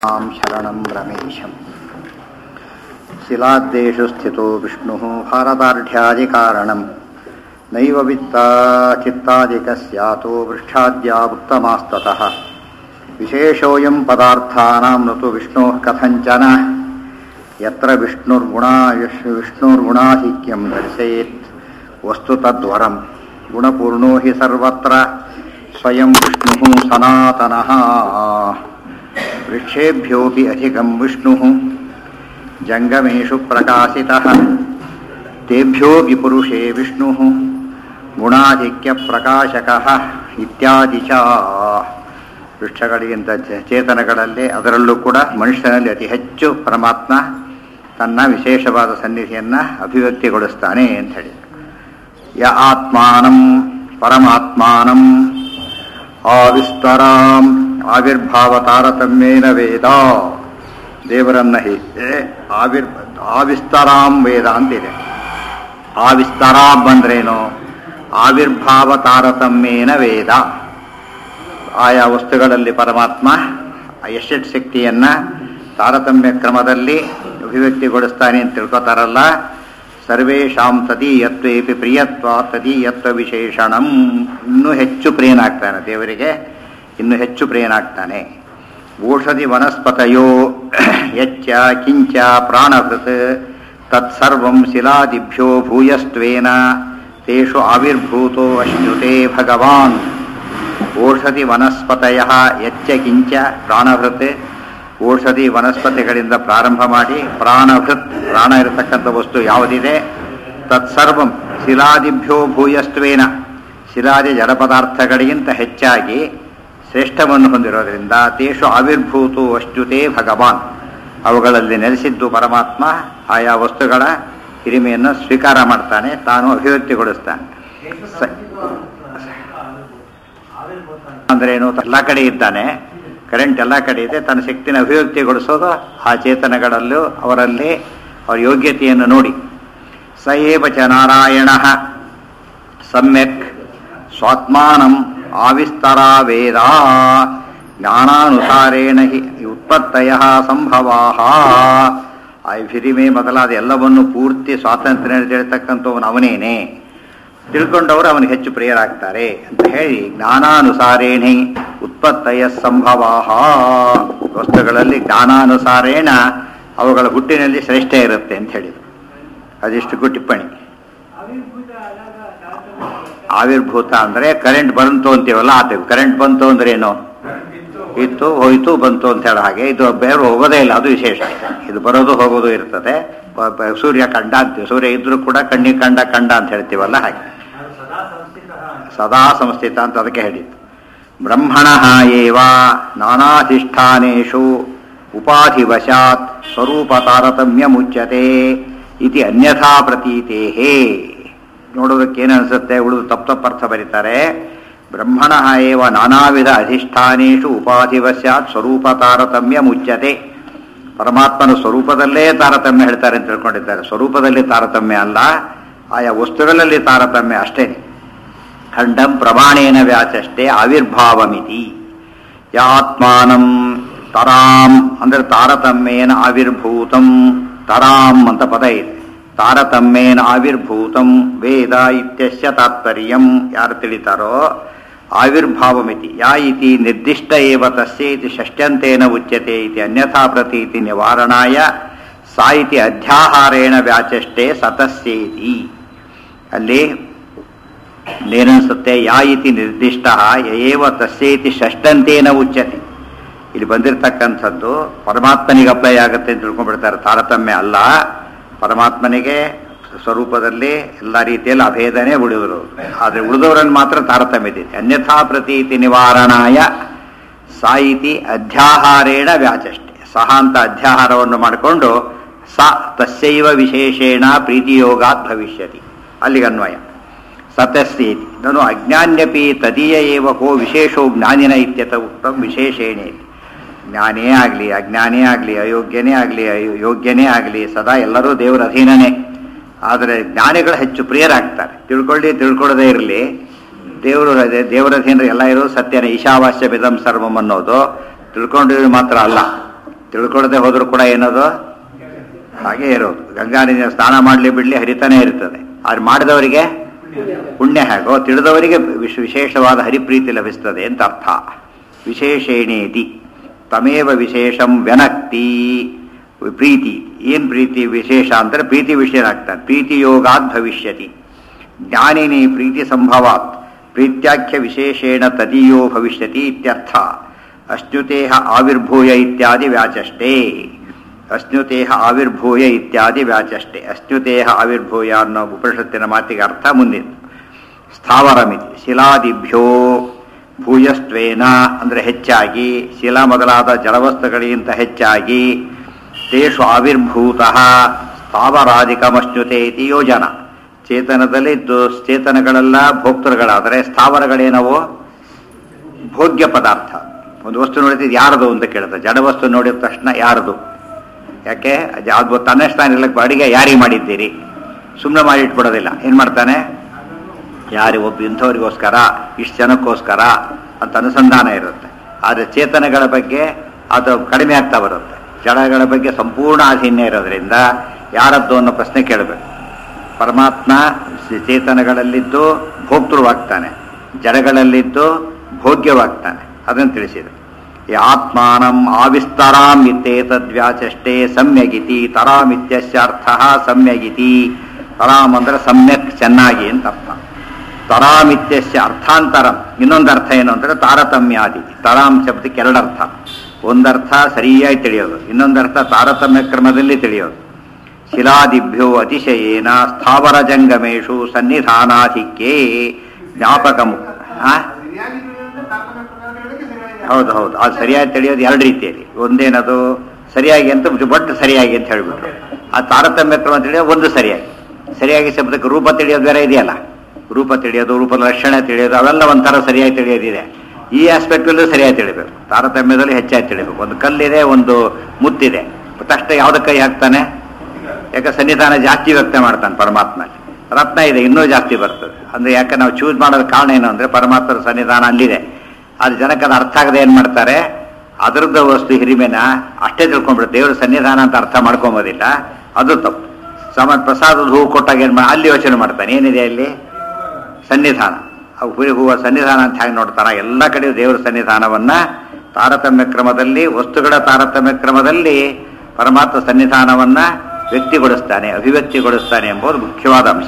मां शरणं रमेशम् शिलाद्देषु स्थितो विष्णुः भारताढ्यादिकारणम् नैव वित्ता चित्तादिकस्यातो वृक्षाद्या उत्तमास्ततः विशेषोऽयं पदार्थानां न तु विष्णोः कथञ्चन यत्र विष्णुर्गुणा विष्- विष्णुर्गुणाधिक्यं दर्शयेत् वस्तु तद्वरं गुणपूर्णो हि सर्वत्र स्वयं विष्णुः सनातनः वृक्षेभ्योऽपि अधिकं विष्णुः जङ्गमेषु प्रकाशितः तेभ्योऽपि पुरुषे विष्णुः ಗುಣಾಧಿಕ್ಯಪ್ರಕಾಶಕಃ ಇತ್ಯಾದಿ ಚ ವೃಕ್ಷಗಳಿಗಿಂತ ಚೇ- ಚೇತನಗಳಲ್ಲಿ ಅದರಲ್ಲೂ ಕೂಡ ಮನುಷ್ಯನಲ್ಲಿ ಅತಿ ಹೆಚ್ಚು ಪರಮಾತ್ಮ ತನ್ನ ವಿಶೇಷವಾದ ಸನ್ನಿಧಿಯನ್ನು ಅಭಿವ್ಯಕ್ತಿಗೊಳಿಸ್ತಾನೆ ಅಂತ ಹೇಳಿ ಯ ಆತ್ಮಾನಂ ಪರಮಾತ್ಮಾನಂ ಆವಿಸ್ತರಾಂ ಆವಿರ್ಭಾವ ತಾರತಮ್ಯೇನ ವೇದ ದೇವರನ್ನ ಹೀಗೆ ಆವಿರ್ ಆವಿಸ್ತರಾಂ ವೇದ ಅಂತಿದೆ ಆವಿಸ್ತರಾಂ ಅಂದ್ರೇನು ಆವಿರ್ಭಾವ ತಾರತಮ್ಯೇನ ವೇದ ಆಯಾ ವಸ್ತುಗಳಲ್ಲಿ ಪರಮಾತ್ಮ ಎಷ್ಟೆಷ್ಟು ಶಕ್ತಿಯನ್ನ ತಾರತಮ್ಯ ಕ್ರಮದಲ್ಲಿ ಅಭಿವ್ಯಕ್ತಿಗೊಳಿಸ್ತಾನೆ ಅಂತ ತಿಳ್ಕೊತಾರಲ್ಲ ಸರ್ವೇಷಾಂ ತದೀಯತ್ವೇಪಿ ಪ್ರಿಯತ್ವ ತದೀಯತ್ವ ವಿಶೇಷಣಂ ಇನ್ನೂ ಹೆಚ್ಚು ಪ್ರಿಯನಾಗ್ತಾನೆ ದೇವರಿಗೆ ಇನ್ನೂ ಹೆಚ್ಚು ಪ್ರಿಯನಾಗ್ತಾನೆ ಓಷಧಿ ವನಸ್ಪತಯೋ ಯಚ್ಚ ಕಿಂಚ ಪ್ರಾಣಭೃತ್ ತತ್ಸರ್ವಂ ಶಿಲಾದಿಭ್ಯೋ ಭೂಯಸ್ತ್ವೇನ ತೇಷು ಆವಿರ್ಭೂತೋ ಅಶ್ನುತೆ ಭಗವಾನ್ ಓಷಧಿ ವನಸ್ಪತಯ ಯಚ್ಚ ಕಿಂಚ ಪ್ರಾಣಭೃತ್ ಔಷಧಿ ವನಸ್ಪತಿಗಳಿಂದ ಪ್ರಾರಂಭ ಮಾಡಿ ಪ್ರಾಣಭೃತ್ ಪ್ರಾಣ ಇರತಕ್ಕಂಥ ವಸ್ತು ಯಾವುದಿದೆ ತತ್ಸರ್ವಂ ಶಿಲಾದಿಭ್ಯೋ ಭೂಯಸ್ತ್ವೇನ ಶಿಲಾದಿ ಜಡ ಪದಾರ್ಥಗಳಿಗಿಂತ ಹೆಚ್ಚಾಗಿ ಶ್ರೇಷ್ಠವನ್ನು ಹೊಂದಿರೋದ್ರಿಂದ ತೇಷು ಆವಿರ್ಭೂತು ಅಶ್ಯುತೇ ಭಗವಾನ್ ಅವುಗಳಲ್ಲಿ ನೆಲೆಸಿದ್ದು ಪರಮಾತ್ಮ ಆಯಾ ವಸ್ತುಗಳ ಹಿರಿಮೆಯನ್ನು ಸ್ವೀಕಾರ ಮಾಡ್ತಾನೆ ತಾನು ಅಭಿವ್ಯಕ್ತಿಗೊಳಿಸ್ತಾನೆ ಸ- ಅಂದ್ರೇನು ಎಲ್ಲ ಕಡೆ ಇದ್ದಾನೆ ಕರೆಂಟ್ ಎಲ್ಲ ಕಡೆ ಇದೆ ತನ್ನ ಶಕ್ತಿನ ಅಭಿವ್ಯಕ್ತಿಗೊಳಿಸೋದು ಆ ಚೇತನಗಳಲ್ಲೂ ಅವರಲ್ಲಿ ಅವರ ಯೋಗ್ಯತೆಯನ್ನು ನೋಡಿ ಸ ಏವ ಚ ನಾರಾಯಣ ಸಮ್ಯಕ್ ಸ್ವಾತ್ಮಾನಂ ಆವಿಸ್ತರಾ ವೇದ ಜ್ಞಾನಾನುಸಾರೇಣ ಹಿ ಉತ್ಪತ್ತಯ ಸಂಭವಾ ಆ ಹಿರಿಮೆ ಮೊದಲಾದ ಎಲ್ಲವನ್ನು ಪೂರ್ತಿ ಸ್ವಾತಂತ್ರ್ಯ ಹೇಳ್ತಕ್ಕಂಥವನು ಅವನೇನೆ ತಿಳ್ಕೊಂಡವರು ಅವನಿಗೆ ಹೆಚ್ಚು ಪ್ರಿಯರಾಗ್ತಾರೆ ಅಂತ ಹೇಳಿ ಜ್ಞಾನಾನುಸಾರೇಣಿ ಉತ್ಪತ್ತಯ ಸಂಭವಾ ವಸ್ತುಗಳಲ್ಲಿ ಜ್ಞಾನಾನುಸಾರೇಣ ಅವುಗಳ ಹುಟ್ಟಿನಲ್ಲಿ ಶ್ರೇಷ್ಠ ಇರುತ್ತೆ ಅಂತ ಹೇಳಿದರು ಅದಿಷ್ಟು ಟಿಪ್ಪಣಿ ಆವಿರ್ಭೂತ ಅಂದರೆ ಕರೆಂಟ್ ಬಂತು ಅಂತೀವಲ್ಲ ಆತ ಕರೆಂಟ್ ಬಂತು ಅಂದ್ರೆ ಏನು ಇತ್ತು ಹೋಯ್ತು ಬಂತು ಅಂತ ಹೇಳೋ ಹಾಗೆ ಇದು ಬೇರೆ ಹೋಗೋದೇ ಇಲ್ಲ ಅದು ವಿಶೇಷ ಇದು ಬರೋದು ಹೋಗೋದು ಇರ್ತದೆ ಬ- ಬ- ಸೂರ್ಯ ಕಂಡ ಅಂತೀವಿ ಸೂರ್ಯ ಇದ್ರೂ ಕೂಡ ಕಣ್ಣಿಗೆ ಕಂಡ ಕಂಡ ಅಂತ ಹೇಳ್ತೀವಲ್ಲ ಹಾಗೆ ಸದಾ ಸಂಸ್ಥಿತ ಅಂತ ಅದಕ್ಕೆ ಹೇಳಿದ್ದು ಬ್ರಹ್ಮಣ ಏವ ನಾನಾಧಿಷ್ಠಾನೇಶು ಉಪಾಧಿವಶಾತ್ ಸ್ವರೂಪ ತಾರತಮ್ಯ ಮುಚ್ಯತೆ ಇತಿ ಅನ್ಯಥಾ ಪ್ರತೀತೇಹೇ ನೋಡೋದಕ್ಕೆ ಏನು ಅನಿಸುತ್ತೆ ಉಳಿದು ತಪ್ಪು ತಪ್ಪು ಅರ್ಥ ಬರೀತಾರೆ ಬ್ರಹ್ಮಣ ಏವ ನಾನಾವಿಧ ಅಧಿಷ್ಠಾನೇಶು ಉಪಾಧಿವಶಾತ್ ಸ್ವರೂಪ ತಾರತಮ್ಯ ಮುಚ್ಯತೆ ಪರಮಾತ್ಮನ ಸ್ವರೂಪದಲ್ಲೇ ತಾರತಮ್ಯ ಹೇಳ್ತಾರೆ ಅಂತ ತಿಳ್ಕೊಂಡಿದ್ದಾರೆ ಸ್ವರೂಪದಲ್ಲಿ ತಾರತಮ್ಯ ಅಲ್ಲ ಆಯಾ ವಸ್ತುಗಳಲ್ಲಿ ತಾರತಮ್ಯ ಅಷ್ಟೇನೆ ಖಂಡಂ ಪ್ರಮಾಣೇನ ವ್ಯಾಚಷ್ಟೇ ಆವಿರ್ಭಾವಮಿತಿ ಯಾತ್ಮಾನಂ ತರಾಂ ಅಂದ್ರೆ ತಾರತಮ್ಯೇನ ಆವಿರ್ಭೂತಂ ತರಾಂ ಅಂತ ಪದ ಇದೆ ತಾರತಮ್ಯೇನ ಆವಿರ್ಭೂತಂ ವೇದ ಇತ್ಯಸ್ಯ ತಾತ್ಪರ್ಯಂ ಯಾರು ತಿಳಿತಾರೋ ಆವಿರ್ಭಾವಮಿತಿ ಯಾ ಇತಿ ನಿರ್ದಿಷ್ಟ ಏವ ತಸ್ಯ ಇತಿ ಷಷ್ಟ್ಯಂತೇನ ಉಚ್ಯತೆ ಇತಿ ಅನ್ಯಥಾ ಪ್ರತೀತಿ ನಿವಾರಣಾಯ ಸಾ ಇತಿ ಅಧ್ಯಾಹಾರೇಣ ವ್ಯಾಚಷ್ಟೇ ಸತಸ್ಯೇತಿ ಅಲ್ಲಿ ಏನನ್ಸುತ್ತೆ ಯಾ ಇತಿ ನಿರ್ದಿಷ್ಟ ಏವ ತಸ್ಯೇತಿ ಷಷ್ಟಂತೇನ ಉಚ್ಯತೆ ಇಲ್ಲಿ ಬಂದಿರತಕ್ಕಂಥದ್ದು ಪರಮಾತ್ಮನಿಗೆ ಅಪ್ಲೈ ಆಗುತ್ತೆ ಅಂತ ತಿಳ್ಕೊಂಡ್ಬಿಡ್ತಾರೆ ತಾರತಮ್ಯ ಅಲ್ಲ ಪರಮಾತ್ಮನಿಗೆ ಸ್ವರೂಪದಲ್ಲಿ ಎಲ್ಲ ರೀತಿಯಲ್ಲಿ ಅಭೇದನೆ ಉಳಿದರು ಆದರೆ ಉಳಿದವರನ್ನು ಮಾತ್ರ ತಾರತಮ್ಯ ಇದೆ ಅನ್ಯಥಾ ಪ್ರತೀತಿ ನಿವಾರಣಾಯ ಸಾಯಿತಿ ಅಧ್ಯಾಹಾರೇಣ ವ್ಯಾಚಷ್ಟೆ ಸಹ ಅಂತ ಅಧ್ಯಾಹಾರವನ್ನು ಮಾಡಿಕೊಂಡು ಸ ತಸ್ಯೈವ ವಿಶೇಷೇಣ ಪ್ರೀತಿಯೋಗಾತ್ ಭವಿಷ್ಯತಿ ಅಲ್ಲಿಗೆ ಅನ್ವಯ ಸತಸ್ಯೇತಿ ನಾನು ಅಜ್ಞಾನ್ಯಪಿ ತದೀಯ ಏವ ಕೋ ವಿಶೇಷೋ ಜ್ಞಾನಿನ ಇತ್ಯತ ಉಕ್ತಂ ವಿಶೇಷೇಣೇತಿ ಜ್ಞಾನೇ ಆಗಲಿ ಅಜ್ಞಾನೇ ಆಗಲಿ ಅಯೋಗ್ಯನೇ ಆಗಲಿ ಯೋಗ್ಯನೇ ಆಗಲಿ ಸದಾ ಎಲ್ಲರೂ ದೇವರ ಅಧೀನನೇ ಆದರೆ ಜ್ಞಾನಿಗಳು ಹೆಚ್ಚು ಪ್ರಿಯರಾಗ್ತಾರೆ ತಿಳ್ಕೊಳ್ಳಿ ತಿಳ್ಕೊಳ್ಳದೇ ಇರಲಿ ದೇವರು ಅದೇ ದೇವರ ಅಧೀನರು ಎಲ್ಲ ಇರೋದು ಸತ್ಯನೇ ಈಶಾವಾಸ್ಯ ಬಿದಂ ಸರ್ವಂ ಅನ್ನೋದು ತಿಳ್ಕೊಂಡಿರೋದು ಮಾತ್ರ ಅಲ್ಲ ತಿಳ್ಕೊಳ್ಳದೆ ಹೋದರೂ ಕೂಡ ಏನದು ಹಾಗೆ ಇರೋದು ಗಂಗಾ ನೀರಿನ ಸ್ನಾನ ಮಾಡಲಿ ಬಿಡಲಿ ಹರಿತಾನೆ ಇರ್ತದೆ ಆದ್ರೆ ಮಾಡಿದವರಿಗೆ ಪುಣ್ಯ ಹೇಗೋ ತಿಳಿದವರಿಗೆ ವಿಶ್ ವಿಶೇಷವಾದ ಹರಿಪ್ರೀತಿ ಲಭಿಸ್ತದೆ ಅಂತ ಅರ್ಥ ವಿಶೇಷೇಣೇತಿ ತಮೇವ ವಿಶೇಷಂ ವ್ಯನಕ್ತಿ ಪ್ರೀತಿ ಏನ್ ಪ್ರೀತಿ ವಿಶೇಷ ಅಂದರೆ ಪ್ರೀತಿ ವಿಷಯನಾಗ್ತಾನೆ ಪ್ರೀತಿ ಯೋಗಾತ್ ಭವಿಷ್ಯತಿ ಜ್ಞಾನಿನಿ ಪ್ರೀತಿ ಸಂಭವಾತ್ ಪ್ರೀತ್ಯಾಖ್ಯ ವಿಶೇಷೇಣ ತದೀಯೋ ಭವಿಷ್ಯತಿ ಇತ್ಯರ್ಥ ಅಶ್ನುತೇಹ ಆವಿರ್ಭೂಯ ಇತ್ಯಾದಿ ವ್ಯಾಚಷ್ಟೇ ಅಶ್ನುತೇಹ ಆವಿರ್ಭೂಯ ಇತ್ಯಾದಿ ವ್ಯಾಚಷ್ಟೆ ಅಶ್ನುತೇಹ ಆವಿರ್ಭೂಯ ಅನ್ನೋ ಉಪನಿಷತ್ತಿನ ಮಾತಿಗೆ ಅರ್ಥ ಮುಂದಿತ್ತು ಸ್ಥಾವರಮಿತಿ ಶಿಲಾದಿಭ್ಯೋ ಭೂಯಸ್ತ್ವೇನ ಅಂದರೆ ಹೆಚ್ಚಾಗಿ ಶಿಲಾ ಮೊದಲಾದ ಜಲವಸ್ತುಗಳಿಗಿಂತ ಹೆಚ್ಚಾಗಿ ತೇಷು ಆವಿರ್ಭೂತ ಸ್ಥಾವರಾಧಿಕಮಶ್ನುತೆ ಇತಿ ಯೋಜನ ಚೇತನದಲ್ಲಿ ದು- ಚೇತನಗಳೆಲ್ಲ ಭೋಕ್ತೃಗಳಾದರೆ ಸ್ಥಾವರಗಳೇನವು ಭೋಗ್ಯ ಪದಾರ್ಥ ಒಂದು ವಸ್ತು ನೋಡಿದ್ರೆ ಯಾರದು ಅಂತ ಕೇಳುತ್ತೆ ಜಡ ವಸ್ತು ನೋಡಿದ ತಕ್ಷಣ ಯಾರದು ಯಾಕೆ ಅದು- ಅದು ತನ್ನಷ್ಟಾನ ಇರ್ಲಿಕ್ಕೆ ಅಡಿಗೆ ಯಾರಿಗೆ ಮಾಡಿದ್ದೀರಿ ಸುಮ್ಮನೆ ಮಾಡಿ ಇಟ್ಬಿಡೋದಿಲ್ಲ ಏನು ಮಾಡ್ತಾನೆ ಯಾರು ಒಬ್ಬ ಇಂಥವ್ರಿಗೋಸ್ಕರ ಇಷ್ಟು ಜನಕ್ಕೋಸ್ಕರ ಅಂತ ಅನುಸಂಧಾನ ಇರುತ್ತೆ ಆದರೆ ಚೇತನಗಳ ಬಗ್ಗೆ ಅದು ಕಡಿಮೆ ಆಗ್ತಾ ಬರುತ್ತೆ ಜಡಗಳ ಬಗ್ಗೆ ಸಂಪೂರ್ಣ ಆಧೀನ್ಯ ಇರೋದ್ರಿಂದ ಯಾರದ್ದು ಅನ್ನೋ ಪ್ರಶ್ನೆ ಕೇಳಬೇಕು ಪರಮಾತ್ಮ ಸ- ಚೇತನಗಳಲ್ಲಿದ್ದು ಭೋಕ್ತೃವಾಗ್ತಾನೆ ಜಡಗಳಲ್ಲಿದ್ದು ಭೋಗ್ಯವಾಗ್ತಾನೆ ಅದನ್ನು ತಿಳಿಸಿದೆ ಈ ಆತ್ಮಾನಂ ಆವಿಸ್ತರಾಂ ಇತ್ತೇತದ್ವ್ಯಾಚಷ್ಟೇ ಸಮ್ಯಗಿತಿ ತರಾಮಿತ್ಯಸ್ಯಾರ್ಥ ಸಮ್ಯಗಿತಿ ತರಾಮ್ ಅಂದ್ರೆ ಸಮ್ಯಕ್ ಚೆನ್ನಾಗಿ ಅಂತ ಅರ್ಥ ತರಾಮಿತ್ಯಸ್ಯ ಅರ್ಥಾಂತರಂ ಇನ್ನೊಂದು ಅರ್ಥ ಏನು ಅಂದ್ರೆ ತಾರತಮ್ಯಾದಿ ತರಾಮ್ ಶಬ್ದಕ್ಕೆ ಎರಡರ್ಥ ಒಂದರ್ಥ ಸರಿಯಾಗಿ ತಿಳಿಯೋದು ಇನ್ನೊಂದರ್ಥ ತಾರತಮ್ಯ ಕ್ರಮದಲ್ಲಿ ತಿಳಿಯೋದು ಶಿಲಾದಿಭ್ಯೋ ಅತಿಶಯೇನ ಸ್ಥಾವರ ಜಂಗಮೇಶು ಸನ್ನಿಧಾನಾಧಿಕ್ಯೇ ಜ್ಞಾಪಕ ಮುಕ್ತ ಆ? ಸರಿಯಾಗಿ ತಿಳಿಯೋದ್ರೆ ತಾಪನ ಪ್ರಕಾರಗಳಿಗೆ ಸರಿಯಾಗಿ ಹೌದು ಹೌದು ಅದು ಸರಿಯಾಗಿ ತಿಳಿಯೋದು ಎರಡು ರೀತಿಯಲ್ಲಿ ಒಂದೇನದು ಸರಿಯಾಗಿ ಅಂತ ಬಟ್ ಸರಿಯಾಗಿ ಅಂತ ಹೇಳ್ಬಿಟ್ರು ಆ ತಾರತಮ್ಯ ಕ್ರಮ ತಿಳಿಯೋದು ಒಂದು ಸರಿಯಾಗಿ ಸರಿಯಾಗಿ ಶಬ್ದಕ್ಕೆ ರೂಪ ತಿಳಿಯೋದು ಬೇರೆ ಇದೆಯಲ್ಲ ರೂಪ ತಿಳಿಯೋದು ರೂಪದ ಲಕ್ಷಣ ತಿಳಿಯೋದು ಅವೆಲ್ಲ ಒಂಥರ ಸರಿಯಾಗಿ ತಿಳಿಯೋದಿದೆ ಈ ಆಸ್ಪೆಕ್ಟಲ್ಲೂ ಸರಿಯಾಗಿ ತಿಳಿಬೇಕು ತಾರತಮ್ಯದಲ್ಲಿ ಹೆಚ್ಚಾಗಿ ತಿಳಿಬೇಕು ಒಂದು ಕಲ್ಲಿದೆ ಒಂದು ಮುತ್ತಿದೆ ತಕ್ಷಣ ಯಾವ್ದಕ್ಕೆ ಕೈ ಹಾಕ್ತಾನೆ ಯಾಕೆ ಸನ್ನಿಧಾನ ಜಾಸ್ತಿ ವ್ಯಕ್ತ ಮಾಡ್ತಾನೆ ಪರಮಾತ್ಮ ರತ್ನ ಇದೆ ಇನ್ನೂ ಜಾಸ್ತಿ ಬರ್ತದೆ ಅಂದ್ರೆ ಯಾಕೆ ನಾವು ಚೂಸ್ ಮಾಡೋದ ಕಾರಣ ಏನು ಅಂದ್ರೆ ಪರಮಾತ್ಮರ ಸನ್ನಿಧಾನ ಅಲ್ಲಿದೆ ಅದು ಜನಕ್ಕೆ ಅದು ಅರ್ಥ ಆಗದೆ ಏನ್ ಮಾಡ್ತಾರೆ ಅದರದ್ದು ವಸ್ತು ಹಿರಿಮೆನ ಅಷ್ಟೇ ತಿಳ್ಕೊಂಡ್ಬಿಡುತ್ತೆ ದೇವರ ಸನ್ನಿಧಾನ ಅಂತ ಅರ್ಥ ಮಾಡ್ಕೊಂಬೋದಿಲ್ಲ ಅದು ತಪ್ಪು ಸಮ ಪ್ರಸಾದದ ಹೂವು ಕೊಟ್ಟಾಗ ಏನ್ ಮಾ ಅಲ್ಲಿ ಯೋಚನೆ ಮಾಡ್ತಾನೆ ಏನಿದೆ ಅಲ್ಲಿ ಸನ್ನಿಧಾನ ಆ ಹುಳಿ ಹೂವ ಸನ್ನಿಧಾನ ಅಂತ ಹೇಗೆ ನೋಡ್ತಾರ ಎಲ್ಲ ಕಡೆ ದೇವರ ಸನ್ನಿಧಾನವನ್ನ ತಾರತಮ್ಯ ಕ್ರಮದಲ್ಲಿ ವಸ್ತುಗಳ ತಾರತಮ್ಯ ಕ್ರಮದಲ್ಲಿ ಪರಮಾತ್ಮ ಸನ್ನಿಧಾನವನ್ನ ವ್ಯಕ್ತಿಗೊಳಿಸ್ತಾನೆ ಅಭಿವ್ಯಕ್ತಿಗೊಳಿಸ್ತಾನೆ ಎಂಬುದು ಮುಖ್ಯವಾದ ಅಂಶ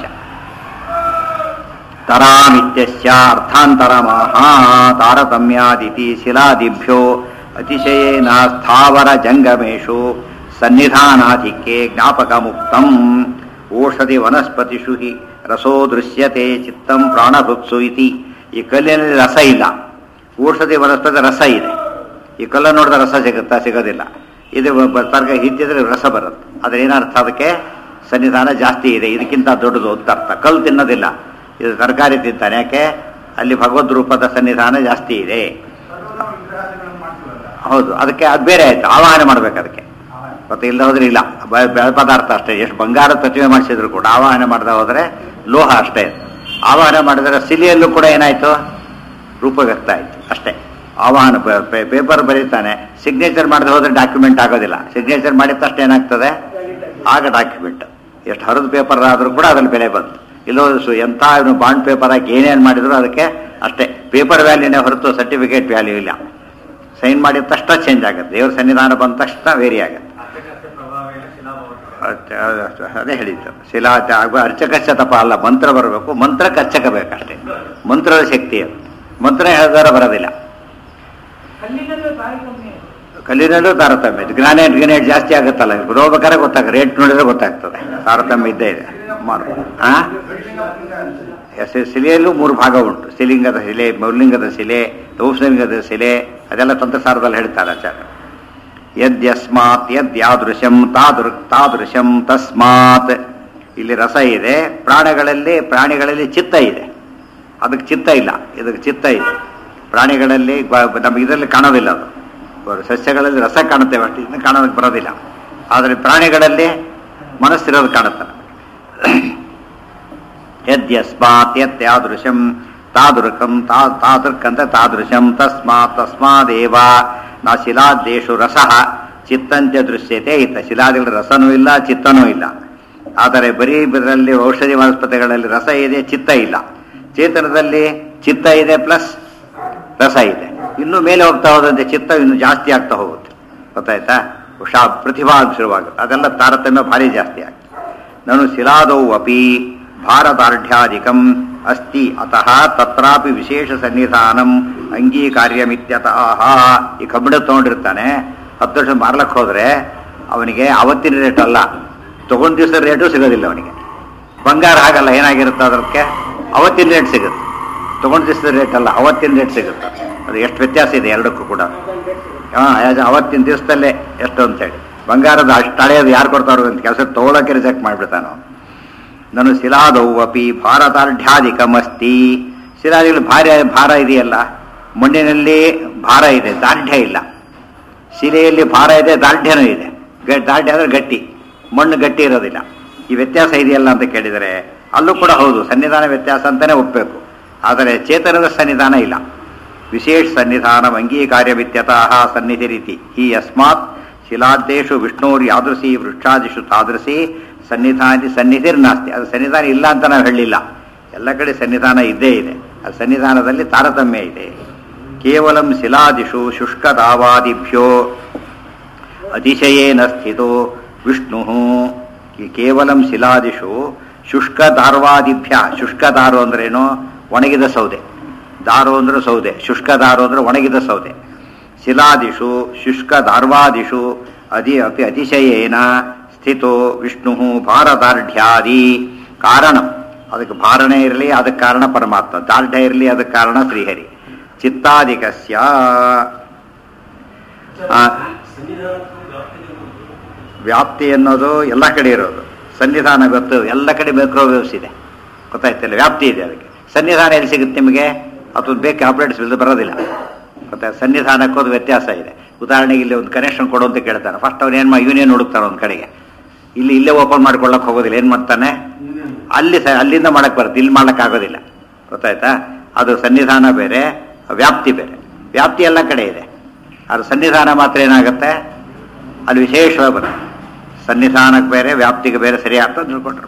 ತರಾಮಿತ್ಯಸ್ಯ ಅರ್ಥಾಂತರಮಃ ತಾರತಮ್ಯಾದಿತಿ ಶಿಲಾದಿಭ್ಯೋ ಅತಿಶಯೇನ ಸ್ಥಾವರ ಜಂಗಮೇಶು ಸನ್ನಿಧಾನಾಧಿಕ್ಯೆ ಜ್ಞಾಪಕ ಮುಕ್ತಂ ಓಷಧಿ ವನಸ್ಪತಿಷು ಹಿ ರಸೋ ದೃಶ್ಯತೆ ಚಿತ್ತಂ ಪ್ರಾಣಭೃತ್ಸು ಇತಿ ಈ ಕಲ್ಲಿನಲ್ಲಿ ರಸ ಇಲ್ಲ ಔಷಧಿ ವನಸ್ಪತಿ ರಸ ಇದೆ ಈ ಕಲ್ಲ ನೋಡಿದ್ರೆ ರಸ ಸಿಗುತ್ತಾ ಸಿಗೋದಿಲ್ಲ ಇದು ಬ- ತರಕಾರಿ ಹಿದ್ದಿದ್ರೆ ರಸ ಬರುತ್ತೆ ಅದ್ರ ಏನರ್ಥ ಅದಕ್ಕೆ ಸನ್ನಿಧಾನ ಜಾಸ್ತಿ ಇದೆ ಇದಕ್ಕಿಂತ ದೊಡ್ಡದು ಅಂತ ಅರ್ಥ ಕಲ್ಲು ತಿನ್ನೋದಿಲ್ಲ ಇದು ತರಕಾರಿ ತಿಂತಾನೆ ಯಾಕೆ ಅಲ್ಲಿ ಭಗವದ್ ರೂಪದ ಸನ್ನಿಧಾನ ಜಾಸ್ತಿ ಇದೆ ಸರ್ವನಾಮ ವಿಗ್ರಹಾದಿಗಳನ್ನು ಮಾಡ್ತೀವಲ್ಲ ಹೌದು ಅದಕ್ಕೆ ಅದು ಬೇರೆ ಆಯ್ತು ಆವಾಹನ ಮಾಡ್ಬೇಕು ಅದಕ್ಕೆ ಮತ್ತೆ ಇಲ್ಲ ಹೋದ್ರೆ ಇಲ್ಲ ಬ- ಬೆಳೆ ಪದಾರ್ಥ ಅಷ್ಟೇ ಎಷ್ಟು ಬಂಗಾರ ಪ್ರತಿಮೆ ಮಾಡಿಸಿದ್ರು ಕೂಡ ಆವಾಹನೆ ಮಾಡದ ಹೋದ್ರೆ ಲೋಹ ಅಷ್ಟೇ ಆವಾಹನೆ ಮಾಡಿದ್ರೆ ಸಿಲಿಯಲ್ಲೂ ಕೂಡ ಏನಾಯ್ತು ರೂಪ ವ್ಯಕ್ತ ಆಯ್ತು ಅಷ್ಟೇ ಆವಾಹನ ಪೇಪರ್ ಬರೀತಾನೆ ಸಿಗ್ನೇಚರ್ ಮಾಡದೆ ಹೋದ್ರೆ ಡಾಕ್ಯುಮೆಂಟ್ ಆಗೋದಿಲ್ಲ ಸಿಗ್ನೇಚರ್ ಮಾಡಿದ ತಕ್ಷಣ ಏನಾಗ್ತದೆ ಆಗ ಡಾಕ್ಯುಮೆಂಟ್ ಎಷ್ಟು ಹರಿದ ಪೇಪರ್ ಆದ್ರೂ ಕೂಡ ಅದ್ರಲ್ಲಿ ಬೆಲೆ ಬಂತು ಇಲ್ಲೋ ಸು- ಎಂಥ ಬಾಂಡ್ ಪೇಪರ್ ಹಾಕಿ ಏನೇನು ಮಾಡಿದ್ರು ಅದಕ್ಕೆ ಅಷ್ಟೇ ಪೇಪರ್ ವ್ಯಾಲ್ಯೂನೇ ಹೊರತು ಸರ್ಟಿಫಿಕೇಟ್ ವ್ಯಾಲ್ಯೂ ಇಲ್ಲ ಸೈನ್ ಮಾಡಿದ ತಕ್ಷಣ ಚೇಂಜ್ ಆಗುತ್ತೆ ದೇವ್ರ ಸನ್ನಿಧಾನ ಬಂದ ತಕ್ಷಣ ವೇರಿ ಆಗುತ್ತೆ ಅದ್- ಅದ್- ಅದೇ ಹೇಳಿದ್ದು ಶಿಲಾ ತ್ಯಾಗ ಅರ್ಚಕಸ್ಯ ತಪ ಅಲ್ಲ ಮಂತ್ರ ಬರಬೇಕು ಮಂತ್ರಕ್ಕೆ ಅರ್ಚಕ ಬೇಕಷ್ಟೇ ಮಂತ್ರದ ಶಕ್ತಿ ಅದು ಮಂತ್ರ ಹೇಳಿದಾರ ಬರೋದಿಲ್ಲ ಕಲ್ಲಿನಲ್ಲೂ ಬಾರಿ ಕಮ್ಮಿ ಕಲ್ಲಿನಲ್ಲೂ ತಾರತಮ್ಯ ಇದು ಗ್ರಾನೈಟ್ ಗ್ರಾನೈಟ್ ಜಾಸ್ತಿ ಆಗುತ್ತಲ್ಲ ರೋಗಬೇಕಾದ್ರೆ ಗೊತ್ತಾಗ ರೇಟ್ ನೋಡಿದ್ರೆ ಗೊತ್ತಾಗ್ತದೆ ತಾರತಮ್ಯ ಇದ್ದೇ ಇದೆ ಮಾಡು ಆ ಎಸ್ ಶಿಲೆಯಲ್ಲೂ ಮೂರು ಭಾಗ ಉಂಟು ಶಿಲಿಂಗದ ಶಿಲೆ ಮೌಲಿಂಗದ ಶಿಲೆ ಔಷಲಿಂಗದ ಶಿಲೆ ಅದೆಲ್ಲ ತಂತ್ರಸಾರದಲ್ಲಿ ಹೇಳ್ತಾರೆ ಆಚಾರ್ಯ ಯದ್ಯಸ್ಮಾತ್ ಯದ್ ಯಾದೃಶಂ ತಾದೃ ತಾದೃಶಂ ತಸ್ಮಾತ್ ಇಲ್ಲಿ ರಸ ಇದೆ ಪ್ರಾಣಿಗಳಲ್ಲಿ ಪ್ರಾಣಿಗಳಲ್ಲಿ ಚಿತ್ತ ಇದೆ ಅದಕ್ಕೆ ಚಿತ್ತ ಇಲ್ಲ ಇದಕ್ಕೆ ಚಿತ್ತ ಇದೆ ಪ್ರಾಣಿಗಳಲ್ಲಿ ಬ- ನಮಗೆ ಇದರಲ್ಲಿ ಕಾಣೋದಿಲ್ಲ ಅದು ಬ- ಸಸ್ಯಗಳಲ್ಲಿ ರಸ ಕಾಣುತ್ತೇವೆ ಅಷ್ಟು ಇದನ್ನು ಕಾಣೋದಕ್ಕೆ ಬರೋದಿಲ್ಲ ಆದರೆ ಪ್ರಾಣಿಗಳಲ್ಲಿ ಮನಸ್ಸಿರೋದು ಕಾಣುತ್ತೆ ಯದ್ಯಸ್ಮಾತ್ ಯತ್ ಯಾದೃಶಂ ತಾದೃಕಂ ತಾ ತಾದೃಕ್ ಅಂತ ತಾದೃಶಂ ತಸ್ಮಾತ್ ತಸ್ಮಾದೇವ ನ ಶಿಲಾದೇಶು ರಸಃ ಚಿತ್ತಂತೆ ದೃಶ್ಯತೆ ಇತ್ತ ಶಿಲಾದಿಗಳ ರಸನೂ ಇಲ್ಲ ಚಿತ್ತನೂ ಇಲ್ಲ ಆದರೆ ಬರೀ ಇದರಲ್ಲಿ ಔಷಧಿ ವನಸ್ಪತಿಗಳಲ್ಲಿ ರಸ ಇದೆ ಚಿತ್ತ ಇಲ್ಲ ಚೇತನದಲ್ಲಿ ಚಿತ್ತ ಇದೆ ಪ್ಲಸ್ ರಸ ಇದೆ ಇನ್ನು ಮೇಲೆ ಹೋಗ್ತಾ ಹೋದಂತೆ ಚಿತ್ತ ಇನ್ನು ಜಾಸ್ತಿ ಆಗ್ತಾ ಹೋಗುತ್ತೆ ಗೊತ್ತಾಯ್ತಾ ಉಷಾ ಪ್ರತಿಭಾ ಶುರುವಾಗುತ್ತೆ ಅದೆಲ್ಲ ತಾರತಮ್ಯ ಭಾರಿ ಜಾಸ್ತಿ ಆಗ್ತದೆ ನಾನು ಶಿಲಾದೌ ಅಪಿ ಭಾರದಾರ್ಢ್ಯಾಧಿಕಂ ಅಸ್ತಿ ಅತಃ ತತ್ರಾಪಿ ವಿಶೇಷ ಸನ್ನಿಧಾನಂ ಅಂಗೀಕಾರ್ಯಮಿತ್ಯತಃ ಈ ಕಬ್ಬಿಣ ತಗೊಂಡಿರ್ತಾನೆ ಹತ್ತು ವರ್ಷ ಮಾರ್ಲಕ್ಕೆ ಹೋದ್ರೆ ಅವನಿಗೆ ಅವತ್ತಿನ ರೇಟ್ ಅಲ್ಲ ತಗೊಂಡ ದಿವಸ ರೇಟು ಸಿಗೋದಿಲ್ಲ ಅವನಿಗೆ ಬಂಗಾರ ಹಾಗಲ್ಲ ಏನಾಗಿರುತ್ತೆ ಅದಕ್ಕೆ ಅವತ್ತಿನ ರೇಟ್ ಸಿಗುತ್ತೆ ತಗೊಂಡ ದಿವಸದ ರೇಟ್ ಅಲ್ಲ ಅವತ್ತಿನ ರೇಟ್ ಸಿಗುತ್ತೆ ಅದು ಎಷ್ಟು ವ್ಯತ್ಯಾಸ ಇದೆ ಎರಡಕ್ಕೂ ಕೂಡ ಹಾಂ ಅವತ್ತಿನ ದಿವಸದಲ್ಲೇ ಎಷ್ಟು ಅಂತೇಳಿ ಬಂಗಾರದ ಅಷ್ಟು ಹಳೆಯದು ಯಾರು ಕೊಡ್ತಾರೋ ಅಂತ ಕೆಲಸ ತೊಗೊಳಕ್ಕೆ ರಿಜೆಕ್ಟ್ ಮಾಡಿಬಿಡ್ತಾನು ನಾನು ಶಿಲಾದೌ ಅಪಿ ಭಾರತಾರ್ಢ್ಯಾಧಿಕಮಸ್ತಿ ಶಿಲಾದಿಗಳು ಭಾರ ಭಾರ ಇದೆಯಲ್ಲ ಮಣ್ಣಿನಲ್ಲಿ ಭಾರ ಇದೆ ದಾರ್ಢ್ಯ ಇಲ್ಲ ಶಿಲೆಯಲ್ಲಿ ಭಾರ ಇದೆ ದಾರ್ಢ್ಯನೂ ಇದೆ ಗ- ದಾರ್ಢ್ಯ ಅಂದ್ರೆ ಗಟ್ಟಿ ಮಣ್ಣು ಗಟ್ಟಿ ಇರೋದಿಲ್ಲ ಈ ವ್ಯತ್ಯಾಸ ಇದೆಯಲ್ಲ ಅಂತ ಕೇಳಿದರೆ ಅಲ್ಲೂ ಕೂಡ ಹೌದು ಸನ್ನಿಧಾನ ವ್ಯತ್ಯಾಸ ಅಂತಾನೆ ಒಪ್ಪಬೇಕು ಆದರೆ ಚೇತನದ ಸನ್ನಿಧಾನ ಇಲ್ಲ ವಿಶೇಷ ಸನ್ನಿಧಾನ ಅಂಗೀಕಾರ್ಯವಿತ್ಯತಃ ಸನ್ನಿಧಿ ರೀತಿ ಈ ಯಸ್ಮಾತ್ ಶಿಲಾದ್ದೇಶು ವಿಷ್ಣುರ್ ಯಾದೃಶಿ ವೃಕ್ಷಾದಿಷು ತಾದೃಶಿ ಸನ್ನಿಧಾನ ಸನ್ನಿಧಿರ್ನಾಸ್ತಿ ಅದು ಸನ್ನಿಧಾನ ಇಲ್ಲ ಅಂತ ನಾವು ಹೇಳಿಲ್ಲ ಎಲ್ಲ ಕಡೆ ಸನ್ನಿಧಾನ ಇದ್ದೇ ಇದೆ ಆ ಸನ್ನಿಧಾನದಲ್ಲಿ ತಾರತಮ್ಯ ಇದೆ ಕೇವಲಂ ಶಿಲಾದಿಷು ಶುಷ್ಕದಾವಾದಿಭ್ಯೋ ಅತಿಶಯೇನ ಸ್ಥಿತೋ ವಿಷ್ಣು ಕೇವಲಂ ಶಿಲಾದಿಷು ಶುಷ್ಕ ದಾರ್ವಾದಿಭ್ಯ ಶುಷ್ಕ ದಾರು ಅಂದ್ರೇನು ಒಣಗಿದ ಸೌದೆ ದಾರು ಅಂದ್ರೆ ಸೌದೆ ಶುಷ್ಕ ದಾರು ಅಂದ್ರೆ ಒಣಗಿದ ಸೌದೆ ಶಿಲಾದಿಷು ಶುಷ್ಕ ದಾರ್ವಾದಿಷು ಅದಿ ಅಪಿ ಅತಿಶಯೇನ ಸ್ಥಿತೋ ವಿಷ್ಣು ಭಾರದಾರ್ಢ್ಯಾದಿ ಕಾರಣ ಅದಕ್ಕೆ ಭಾರಣೆ ಇರಲಿ ಅದಕ್ಕೆ ಕಾರಣ ಪರಮಾತ್ಮ ದಾರ್ಢ್ಯ ಇರಲಿ ಅದಕ್ಕೆ ಕಾರಣ ಶ್ರೀಹರಿ ಚಿತ್ತಾದಿಕಸ್ಯ ಆ, ವ್ಯಾಪ್ತಿ ಅನ್ನೋದು ಎಲ್ಲ ಕಡೆ ಇರೋದು ಸನ್ನಿಧಾನ ಗೊತ್ತು ಎಲ್ಲ ಕಡೆ ಮೈಕ್ರೋವೇವ್ಸ್ ಇದೆ ಗೊತ್ತಾಯ್ತಿಲ್ಲ ವ್ಯಾಪ್ತಿ ಇದೆ ಅದಕ್ಕೆ ಸನ್ನಿಧಾನ ಎಲ್ಲಿ ಸಿಗುತ್ತೆ ನಿಮಗೆ ಅದು ಬೇಕು ಆಪ್ರೇಟ್ಸ್ ಇಲ್ಲದೆ ಬರೋದಿಲ್ಲ ಗೊತ್ತಾಯ್ತು ಸನ್ನಿಧಾನಕ್ಕೂ ಅದು ವ್ಯತ್ಯಾಸ ಇದೆ ಉದಾಹರಣೆಗೆ ಇಲ್ಲಿ ಒಂದು ಕನೆಕ್ಷನ್ ಕೊಡು ಅಂತ ಕೇಳ್ತಾನೆ ಫಸ್ಟ್ ಅವ್ನು ಏನು ಮಾಡಿ ಯೂನಿಯನ್ ಹುಡುಕ್ತಾನೆ ಒಂದು ಕಡೆಗೆ ಇಲ್ಲಿ ಇಲ್ಲೇ ಓಪನ್ ಮಾಡ್ಕೊಳ್ಳೋಕೆ ಹೋಗೋದಿಲ್ಲ ಏನು ಮಾಡ್ತಾನೆ ಅಲ್ಲಿ ಸ ಅಲ್ಲಿಂದ ಮಾಡಕ್ಕೆ ಬರುತ್ತೆ ಇಲ್ಲಿ ಮಾಡಕ್ಕೆ ಆಗೋದಿಲ್ಲ ಗೊತ್ತಾಯ್ತಾ ಅದು ಸನ್ನಿಧಾನ ಬೇರೆ ವ್ಯಾಪ್ತಿ ಬೇರೆ ವ್ಯಾಪ್ತಿ ಎಲ್ಲ ಕಡೆ ಇದೆ ಅದು ಸನ್ನಿಧಾನ ಮಾತ್ರ ಏನಾಗುತ್ತೆ ಅಲ್ಲಿ ವಿಶೇಷವಾಗಿ ಬರುತ್ತೆ ಸನ್ನಿಧಾನಕ್ಕೆ ಬೇರೆ ವ್ಯಾಪ್ತಿಗೆ ಬೇರೆ ಸರಿ ಅಂತ ತಿಳ್ಕೊಂಡಿರ್ಬೇಕು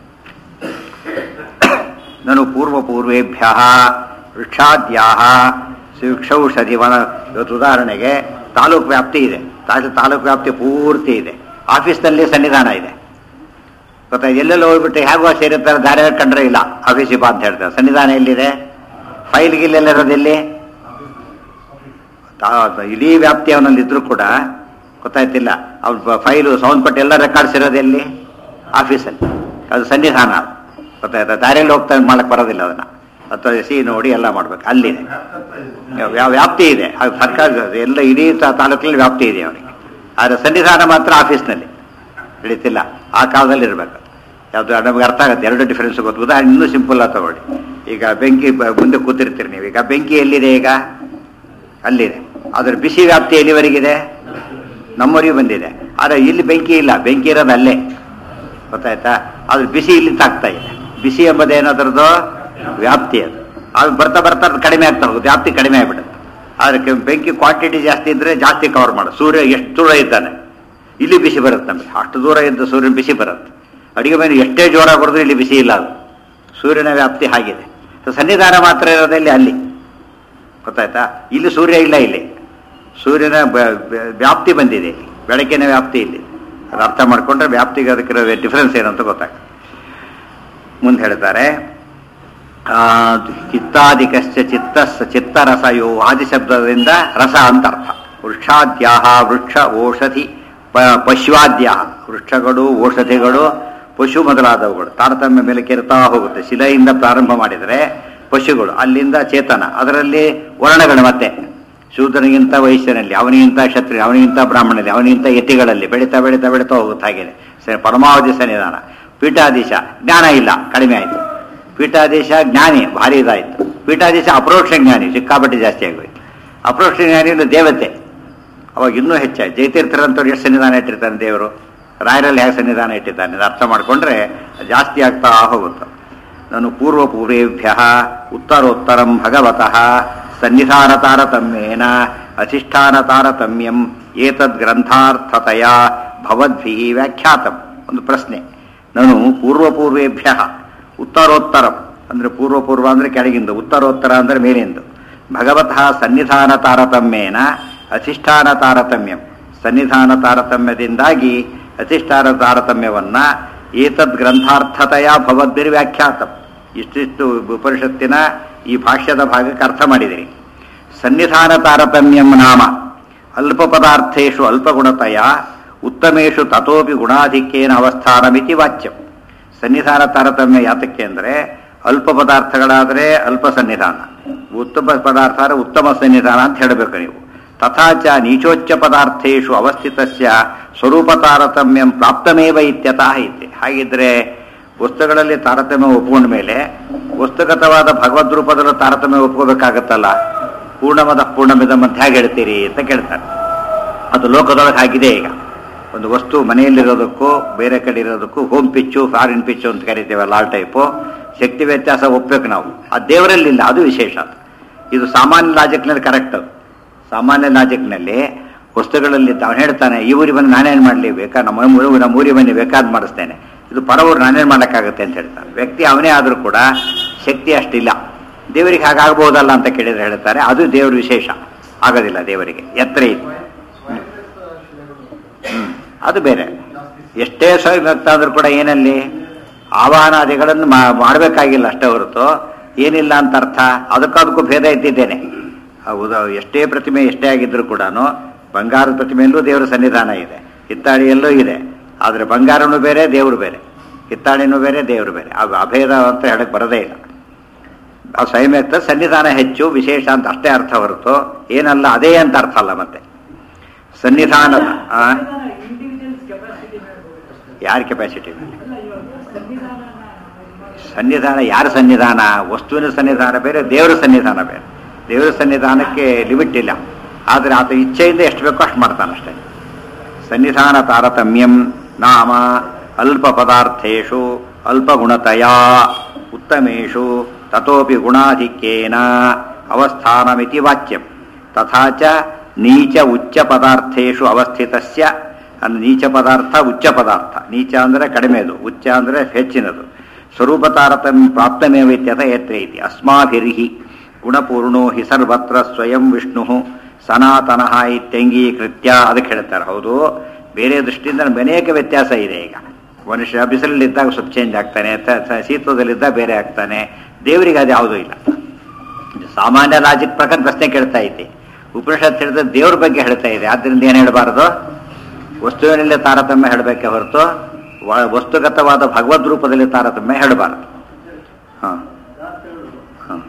ನಾನು ಪೂರ್ವ ಪೂರ್ವೇಭ್ಯ ವೃಕ್ಷಾದ್ಯಾ ವೃಕ್ಷೌಷಧಿ ವನ ಇವತ್ತು ಉದಾಹರಣೆಗೆ ತಾಲೂಕು ವ್ಯಾಪ್ತಿ ಇದೆ ತಾಲೂಕು ತಾಲೂಕು ವ್ಯಾಪ್ತಿ ಪೂರ್ತಿ ಇದೆ ಆಫೀಸ್ನಲ್ಲಿ ಸನ್ನಿಧಾನ ಇದೆ ಗೊತ್ತಾ ಎಲ್ಲೆಲ್ಲ ಹೋಗ್ಬಿಟ್ಟು ಹೇಗೋ ಸೇರಿರ್ತಾರೆ ದಾರಿ ಕಂಡ್ರೆ ಇಲ್ಲ ಆಫೀಸಿಗೆ ಬಾ ಅಂತ ಹೇಳ್ತಾರೆ ಸನ್ನಿಧಾನ ಎಲ್ಲಿದೆ ಫೈಲ್ ಗಿಲ್ಲೆಲ್ಲ ಇರೋದೆಲ್ಲಿ ತಾ- ಇಡೀ ವ್ಯಾಪ್ತಿ ಅವನಲ್ಲಿ ಇದ್ರೂ ಕೂಡ ಗೊತ್ತಾಯ್ತಿಲ್ಲ ಅವ್ರ ಫೈಲು ಸೌಂಡ್ ಪಟ್ಟು ಎಲ್ಲ ರೆಕಾರ್ಡ್ಸ್ ಇರೋದೆಲ್ಲಿ ಆಫೀಸಲ್ಲಿ ಅದು ಸನ್ನಿಧಾನ ಅದು. ಗೊತ್ತಾಯ್ತಾ ದಾರಿಯಲ್ಲಿ ಹೋಗ್ತಾ ಮಾಡಕ್ ಬರೋದಿಲ್ಲ ಅದನ್ನ ಅಥವಾ ಸಿ ನೋಡಿ ಎಲ್ಲ ಮಾಡ್ಬೇಕು ಅಲ್ಲಿದೆ ವ್ಯಾ- ವ್ಯಾಪ್ತಿ ಇದೆ ಅದು ಸರ್ಕಾರ ಎಲ್ಲ ಇಡೀ ತಾ- ತಾಲೂಕಲ್ಲಿ ವ್ಯಾಪ್ತಿ ಇದೆ ಅವನಿಗೆ ಆದರೆ ಸನ್ನಿಧಾನ ಮಾತ್ರ ಆಫೀಸ್ನಲ್ಲಿ ಹಿಡಿತಿಲ್ಲ ಆ ಕಾಲದಲ್ಲಿ ಇರಬೇಕು ಯಾವುದು ನಮಗೆ ಅರ್ಥ ಆಗುತ್ತೆ ಎರಡು ಡಿಫರೆನ್ಸ್ ಗೊತ್ತು ಉದಾಹರಣೆ ಇನ್ನೂ ಸಿಂಪಲ್ ಆಗಿ ತಗೊಳ್ಳಿ ಈಗ ಬೆಂಕಿ ಬ- ಮುಂದೆ ಕೂತಿರ್ತೀರಿ ನೀವು ಈಗ ಬೆಂಕಿ ಎಲ್ಲಿದೆ ಈಗ ಅಲ್ಲಿದೆ ಅದರ ಬಿಸಿ ವ್ಯಾಪ್ತಿ ಎಲ್ಲಿವರೆಗಿದೆ ನಮ್ಮವರೆಗೂ ಬಂದಿದೆ ಆದರೆ ಇಲ್ಲಿ ಬೆಂಕಿ ಇಲ್ಲ ಬೆಂಕಿ ಇರೋದು ಅಲ್ಲೇ ಗೊತ್ತಾಯ್ತಾ ಅದ್ರ ಬಿಸಿ ಇಲ್ಲಿ ತಾಗ್ತಾ ಇದೆ ಬಿಸಿ ಎಂಬುದೇನದ್ರದ್ದು ವ್ಯಾಪ್ತಿ ಅದು ಅದು ಬರ್ತಾ ಬರ್ತಾ ಅದು ಕಡಿಮೆ ಆಗ್ತಾ ಹೋಗುತ್ತೆ ವ್ಯಾಪ್ತಿ ಕಡಿಮೆ ಆಗ್ಬಿಡುತ್ತೆ ಅದಕ್ಕೆ ಬೆಂಕಿ ಕ್ವಾಂಟಿಟಿ ಜಾಸ್ತಿ ಇದ್ರೆ ಜಾಸ್ತಿ ಕವರ್ ಮಾಡು ಸೂರ್ಯ ಎಷ್ಟು ದೂರ ಇದ್ದಾನೆ ಇಲ್ಲಿ ಬಿಸಿ ಬರುತ್ತೆ ನಮಗೆ ಅಷ್ಟು ದೂರ ಇದ್ದು ಸೂರ್ಯನ ಬಿಸಿ ಬರುತ್ತೆ ಅಡಿಗೆ ಮೇಲೆ ಎಷ್ಟೇ ಜೋರಾಗಿ ಬರೆದ್ರು ಇಲ್ಲಿ ಬಿಸಿ ಇಲ್ಲ ಅದು ಸೂರ್ಯನ ವ್ಯಾಪ್ತಿ ಹಾಗಿದೆ ಸೊ ಸನ್ನಿಧಾನ ಮಾತ್ರ ಇರೋದಲ್ಲಿ ಅಲ್ಲಿ ಗೊತ್ತಾಯ್ತಾ ಇಲ್ಲಿ ಸೂರ್ಯ ಇಲ್ಲ ಇಲ್ಲಿ ಸೂರ್ಯನ ಬ- ಬ- ವ್ಯಾಪ್ತಿ ಬಂದಿದೆ ಇಲ್ಲಿ ಬೆಳಕಿನ ವ್ಯಾಪ್ತಿ ಇಲ್ಲಿ ಅದು ಅರ್ಥ ಮಾಡ್ಕೊಂಡ್ರೆ ವ್ಯಾಪ್ತಿಗೆ ಅದಕ್ಕಿರೋ ಡಿಫರೆನ್ಸ್ ಏನು ಅಂತ ಗೊತ್ತಾಗ್ತದೆ ಮುಂದೆ ಹೇಳ್ತಾರೆ ಆ, ಚಿತ್ತಾದಿಕಶ್ಚ ಚಿತ್ತಸ್ ಚಿತ್ತರಸಯೋ ಆದಿಶಬ್ದದಿಂದ ರಸ ಅಂತ ಅರ್ಥ ವೃಕ್ಷಾದ್ಯಾಹ ವೃಕ್ಷ ಓಷಧಿ ಪ- ಪಶ್ವಾದ್ಯಾಹ ವೃಕ್ಷಗಳು ಓಷಧಿಗಳು ಪಶು ಮೊದಲಾದವುಗಳು ತಾರತಮ್ಯ ಮೇಲೆ ಕೆರ್ತಾ ಹೋಗುತ್ತೆ ಶಿಲೆಯಿಂದ ಪ್ರಾರಂಭ ಮಾಡಿದರೆ ಪಶುಗಳು ಅಲ್ಲಿಂದ ಚೇತನ ಅದರಲ್ಲಿ ವರ್ಣಗಳು ಮತ್ತೆ ಶೂದ್ರನಿಗಿಂತ ವೈಶ್ಯನಲ್ಲಿ ಅವನಿಗಿಂತ ಕ್ಷತ್ರಿಯ ಅವನಿಗಿಂತ ಬ್ರಾಹ್ಮಣನಲ್ಲಿ ಅವನಿಗಿಂತ ಯತಿಗಳಲ್ಲಿ ಬೆಳೀತಾ ಬೆಳೀತಾ ಬೆಳೀತಾ ಹೋಗುತ್ತೆ ಹಾಗೇನೆ ಸರಿ ಪರಮಾವಧಿ ಸನ್ನಿಧಾನ ಪೀಠಾಧೀಶ ಜ್ಞಾನ ಇಲ್ಲ ಕಡಿಮೆ ಆಯಿತು ಪೀಠಾಧೀಶ ಜ್ಞಾನಿ ಭಾರಿ ಇದಾಯಿತು ಪೀಠಾಧೀಶ ಅಪರೋಕ್ಷ ಜ್ಞಾನಿ ಸಿಕ್ಕಾಪಟ್ಟೆ ಜಾಸ್ತಿ ಆಗೋಯ್ತು ಅಪರೋಕ್ಷ ಜ್ಞಾನಿ ಅಂದ್ರೆ ದೇವತೆ ಅವಾಗ ಇನ್ನೂ ಹೆಚ್ಚಾಯ್ತು ಜಯತೀರ್ಥರಂತವ್ರು ಎಷ್ಟು ಸನ್ನಿಧಾನ ಇಟ್ಟಿರ್ತಾನೆ ದೇವರು ರಾಯರಲ್ಲಿ ಹೇಗೆ ಸನ್ನಿಧಾನ ಇಟ್ಟಿದ್ದಾನೆ ಇದು ಅರ್ಥ ಮಾಡಿಕೊಂಡ್ರೆ ಜಾಸ್ತಿ ಆಗ್ತಾ ಹೋಗುತ್ತೆ ನಾನು ಪೂರ್ವ ಪೂರ್ವೇಭ್ಯ ಉತ್ತರೋತ್ತರಂ ಭಗವತಃ ಸನ್ನಿಧಾನ ತಾರತಮ್ಯೇನ ಅಧಿಷ್ಠಾನ ತಾರತಮ್ಯಂ ಏತದ್ ಗ್ರಂಥಾರ್ಥತೆಯ ಭವದ್ಭಿ ವ್ಯಾಖ್ಯಾತಂ ಒಂದು ಪ್ರಶ್ನೆ ನಾನು ಪೂರ್ವಪೂರ್ವೇಭ್ಯ ಉತ್ತರೋತ್ತರಂ ಅಂದರೆ ಪೂರ್ವಪೂರ್ವ ಅಂದರೆ ಕೆಳಗಿಂದು ಉತ್ತರೋತ್ತರ ಅಂದರೆ ಮೇಲಿಂದು ಭಗವತಃ ಸನ್ನಿಧಾನ ತಾರತಮ್ಯೇನ ಅಧಿಷ್ಠಾನ ತಾರತಮ್ಯಂ ಸನ್ನಿಧಾನ ತಾರತಮ್ಯದಿಂದಾಗಿ ಅಧಿಷ್ಠಾನ ತಾರತಮ್ಯವನ್ನ ಏತದ್ ಗ್ರಂಥಾರ್ಥತೆಯ ಭವದ್ಭಿರ್ ವ್ಯಾಖ್ಯಾತಂ ಇಷ್ಟಿಷ್ಟು ಉಪನಿಷತ್ತಿನ ಈ ಭಾಷ್ಯದ ಭಾಗಕ್ಕೆ ಅರ್ಥ ಮಾಡಿದಿರಿ ಸನ್ನಿಧಾನ ತಾರತಮ್ಯಂ ನಾಮ ಅಲ್ಪ ಪದಾರ್ಥೇಶು ಅಲ್ಪಗುಣತೆಯ ಉತ್ತಮೇಶು ತಥೋಪಿ ಗುಣಾಧಿಕ್ಯೇನ ಅವಸ್ಥಾನಮಿತಿ ವಾಚ್ಯಂ ಸನ್ನಿಧಾನ ತಾರತಮ್ಯ ಯಾತಕ್ಕೆ ಅಂದರೆ ಅಲ್ಪ ಪದಾರ್ಥಗಳಾದರೆ ಅಲ್ಪ ಸನ್ನಿಧಾನ ಉತ್ತಮ ಪದಾರ್ಥ ಆದರೆ ಉತ್ತಮ ಸನ್ನಿಧಾನ ಅಂತ ಹೇಳಬೇಕು ನೀವು ತಥಾಚ ನೀಚೋಚ್ಚ ಪದಾರ್ಥೇಶು ಅವಸ್ಥಿತಸ್ಯ ಸ್ವರೂಪ ತಾರತಮ್ಯಂ ಪ್ರಾಪ್ತಮೇವ ಇತ್ಯತಃ ಇತ್ತೆ ಹಾಗಿದ್ರೆ ವಸ್ತುಗಳಲ್ಲಿ ತಾರತಮ್ಯ ಒಪ್ಕೊಂಡ ಮೇಲೆ ವಸ್ತುಗತವಾದ ಭಗವದ್ ರೂಪದಲ್ಲೂ ತಾರತಮ್ಯ ಒಪ್ಕೋಬೇಕಾಗತ್ತಲ್ಲ ಪೂರ್ಣಮದ ಪೂರ್ಣಮಿದಂ ಅಂತ ಹೇಗೆ ಹೇಳ್ತೀರಿ ಅಂತ ಕೇಳ್ತಾರೆ ಅದು ಲೋಕದೊಳಗೆ ಆಗಿದೆ ಈಗ ಒಂದು ವಸ್ತು ಮನೆಯಲ್ಲಿರೋದಕ್ಕೂ ಬೇರೆ ಕಡೆ ಇರೋದಕ್ಕೂ ಹೋಮ್ ಪಿಚ್ಚು ಫಾರಿನ್ ಪಿಚ್ಚು ಅಂತ ಕರಿತೇವಲ್ಲ ಆ ಟೈಪು ಶಕ್ತಿ ವ್ಯತ್ಯಾಸ ಒಪ್ಬೇಕು ನಾವು ಆ ದೇವರಲ್ಲಿಲ್ಲ ಅದು ವಿಶೇಷ ಅದು ಇದು ಸಾಮಾನ್ಯ ಲಾಜಿಕ್ನಲ್ಲಿ ಕರೆಕ್ಟ್ ಅದು ಸಾಮಾನ್ಯ ಲಾಜಿಕ್ನಲ್ಲಿ ವಸ್ತುಗಳಲ್ಲಿ ಅವನು ಹೇಳ್ತಾನೆ ಈ ಊರಿಗೆ ಬಂದು ನಾನೇನು ಮಾಡಲಿ ಬೇಕಾ ನಮ್ಮ ಊರು ನಮ್ಮ ಊರಿಗೆ ಬನ್ನಿ ಬೇಕಾದ್ ಮಾಡಿಸ್ತೇನೆ ಇದು ಪರವರು ನಾನೇನು ಮಾಡೋಕ್ಕಾಗುತ್ತೆ ಅಂತ ಹೇಳ್ತಾನೆ ವ್ಯಕ್ತಿ ಅವನೇ ಆದರೂ ಕೂಡ ಶಕ್ತಿ ಅಷ್ಟಿಲ್ಲ ದೇವರಿಗೆ ಹಾಗಾಗ್ಬೋದಲ್ಲ ಅಂತ ಕೇಳಿದ್ರೆ ಹೇಳ್ತಾರೆ ಅದು ದೇವರ ವಿಶೇಷ ಆಗೋದಿಲ್ಲ ದೇವರಿಗೆ ಎತ್ತರ ಇದೆ ಹ್ಮ್. ಅದು ಬೇರೆ ಎಷ್ಟೇ ಸ್ವಯಂವ್ಯಕ್ತ ಆದ್ರೂ ಕೂಡ ಏನಲ್ಲಿ ಆವಾಹನಾದಿಗಳನ್ನು ಮಾಡಬೇಕಾಗಿಲ್ಲ ಅಷ್ಟೇ ಹೊರತು ಏನಿಲ್ಲ ಅಂತ ಅರ್ಥ ಅದಕ್ಕದಕ್ಕೂ ಭೇದ ಇದ್ದಿದ್ದೇನೆ ಹೌದು ಎಷ್ಟೇ ಪ್ರತಿಮೆ ಎಷ್ಟೇ ಆಗಿದ್ರು ಕೂಡ ಬಂಗಾರದ ಪ್ರತಿಮೆಯಲ್ಲೂ ದೇವರ ಸನ್ನಿಧಾನ ಇದೆ ಹಿತ್ತಾಳಿಯಲ್ಲೂ ಇದೆ ಆದರೆ ಬಂಗಾರನೂ ಬೇರೆ ದೇವರು ಬೇರೆ ಹಿತ್ತಾಳಿನೂ ಬೇರೆ ದೇವರು ಬೇರೆ ಅದು ಅಭೇದ ಅಂತ ಹೇಳಕ್ ಬರೋದೇ ಇಲ್ಲ ಆ ಸ್ವಯಂವ್ಯಕ್ತ ಸನ್ನಿಧಾನ ಹೆಚ್ಚು ವಿಶೇಷ ಅಂತ ಅಷ್ಟೇ ಅರ್ಥ ಹೊರತು ಏನಲ್ಲ ಅದೇ ಅಂತ ಅರ್ಥ ಅಲ್ಲ ಮತ್ತೆ ಸನ್ನಿಧಾನದ ಆ? ಇಂಡಿವಿಜುವಲ್ಸ್ ಕೆಪಾಸಿಟಿ ಮೇಲೆ ಯಾರ ಕೆಪಾಸಿಟಿ ಮೇಲೆ ಅಲ್ಲ ಇವಾಗ ಸಂವಿಧಾನ ಸನ್ನಿಧಾನ ಯಾರ ಸನ್ನಿಧಾನ ವಸ್ತುವಿನ ಸನ್ನಿಧಾನ ಬೇರೆ ದೇವರ ಸನ್ನಿಧಾನ ಬೇರೆ ದೇವರ ಸನ್ನಿಧಾನಕ್ಕೆ ಲಿಮಿಟ್ ಇಲ್ಲ ಆದರೆ ಆತ ಇಚ್ಛೆಯಿಂದ ಎಷ್ಟು ಬೇಕೋ ಅಷ್ಟು ಮಾಡ್ತಾನಷ್ಟೇ ಸನ್ನಿಧಾನ ತಾರತಮ್ಯಂ ನಾಮ ಅಲ್ಪ ಪದಾರ್ಥೇಶು ಅಲ್ಪ ಗುಣತಯ ಉತ್ತಮೇಶು ತಥೋಪಿ ಗುಣಾಧಿಕ್ಯೇನ ಅವಸ್ಥಾನಮಿತಿ ವಾಚ್ಯಂ ತಥಾ ಚ ನೀಚ ಉಚ್ಚ ಪದಾರ್ಥೇಶು ಅವಸ್ಥಿತಸ್ಯ ಅಂದ್ರೆ ನೀಚ ಪದಾರ್ಥ ಉಚ್ಚ ಪದಾರ್ಥ ನೀಚ ಅಂದರೆ ಕಡಿಮೆದು ಉಚ್ಚ ಅಂದರೆ ಹೆಚ್ಚಿನದು ಸ್ವರೂಪ ತಾರತಮ್ಯ ಪ್ರಾಪ್ತಮೇವ ಇತ್ಯಥ ಯತ್ರ ಇತಿ ಅಸ್ಮಾಭಿರ್ಹಿ ಗುಣಪೂರ್ಣೋ ಹಿ ಸರ್ವತ್ರ ಸ್ವಯಂ ವಿಷ್ಣು ಸನಾತನಃ ಇತ್ಯಂಗೀಕೃತ್ಯ ಅದಕ್ಕೆ ಹೇಳ್ತಾರೆ ಹೌದು ಬೇರೆ ದೃಷ್ಟಿಯಿಂದ ನಮ್ಗೆ ಅನೇಕ ವ್ಯತ್ಯಾಸ ಇದೆ ಈಗ ಮನುಷ್ಯ ಬಿಸಿಲಲ್ಲಿದ್ದಾಗ ಸ್ವಲ್ಪ ಚೇಂಜ್ ಆಗ್ತಾನೆ ತ- ತ- ಶೀತದಲ್ಲಿದ್ದಾಗ ಬೇರೆ ಆಗ್ತಾನೆ ದೇವರಿಗೆ ಅದು ಯಾವುದೂ ಇಲ್ಲ ಇದು ಸಾಮಾನ್ಯ ಲಾಜಿಕ್ ಪ್ರಕಾರ ಪ್ರಶ್ನೆ ಕೇಳ್ತಾ ಐತಿ ಉಪನಿಷತ್ ಹೇಳಿದ್ರೆ ದೇವ್ರ ಬಗ್ಗೆ ಹೇಳ್ತಾ ಇದೆ ಆದ್ದರಿಂದ ಏನು ಹೇಳಬಾರದು ವಸ್ತುವಿನಲ್ಲಿ ತಾರತಮ್ಯ ಹೇಳಬೇಕೆ ಹೊರತು ವ- ವಸ್ತುಗತವಾದ ಭಗವದ್ ರೂಪದಲ್ಲಿ ತಾರತಮ್ಯ ಹೇಳಬಾರದು ಹಾಂ ಹಾಂ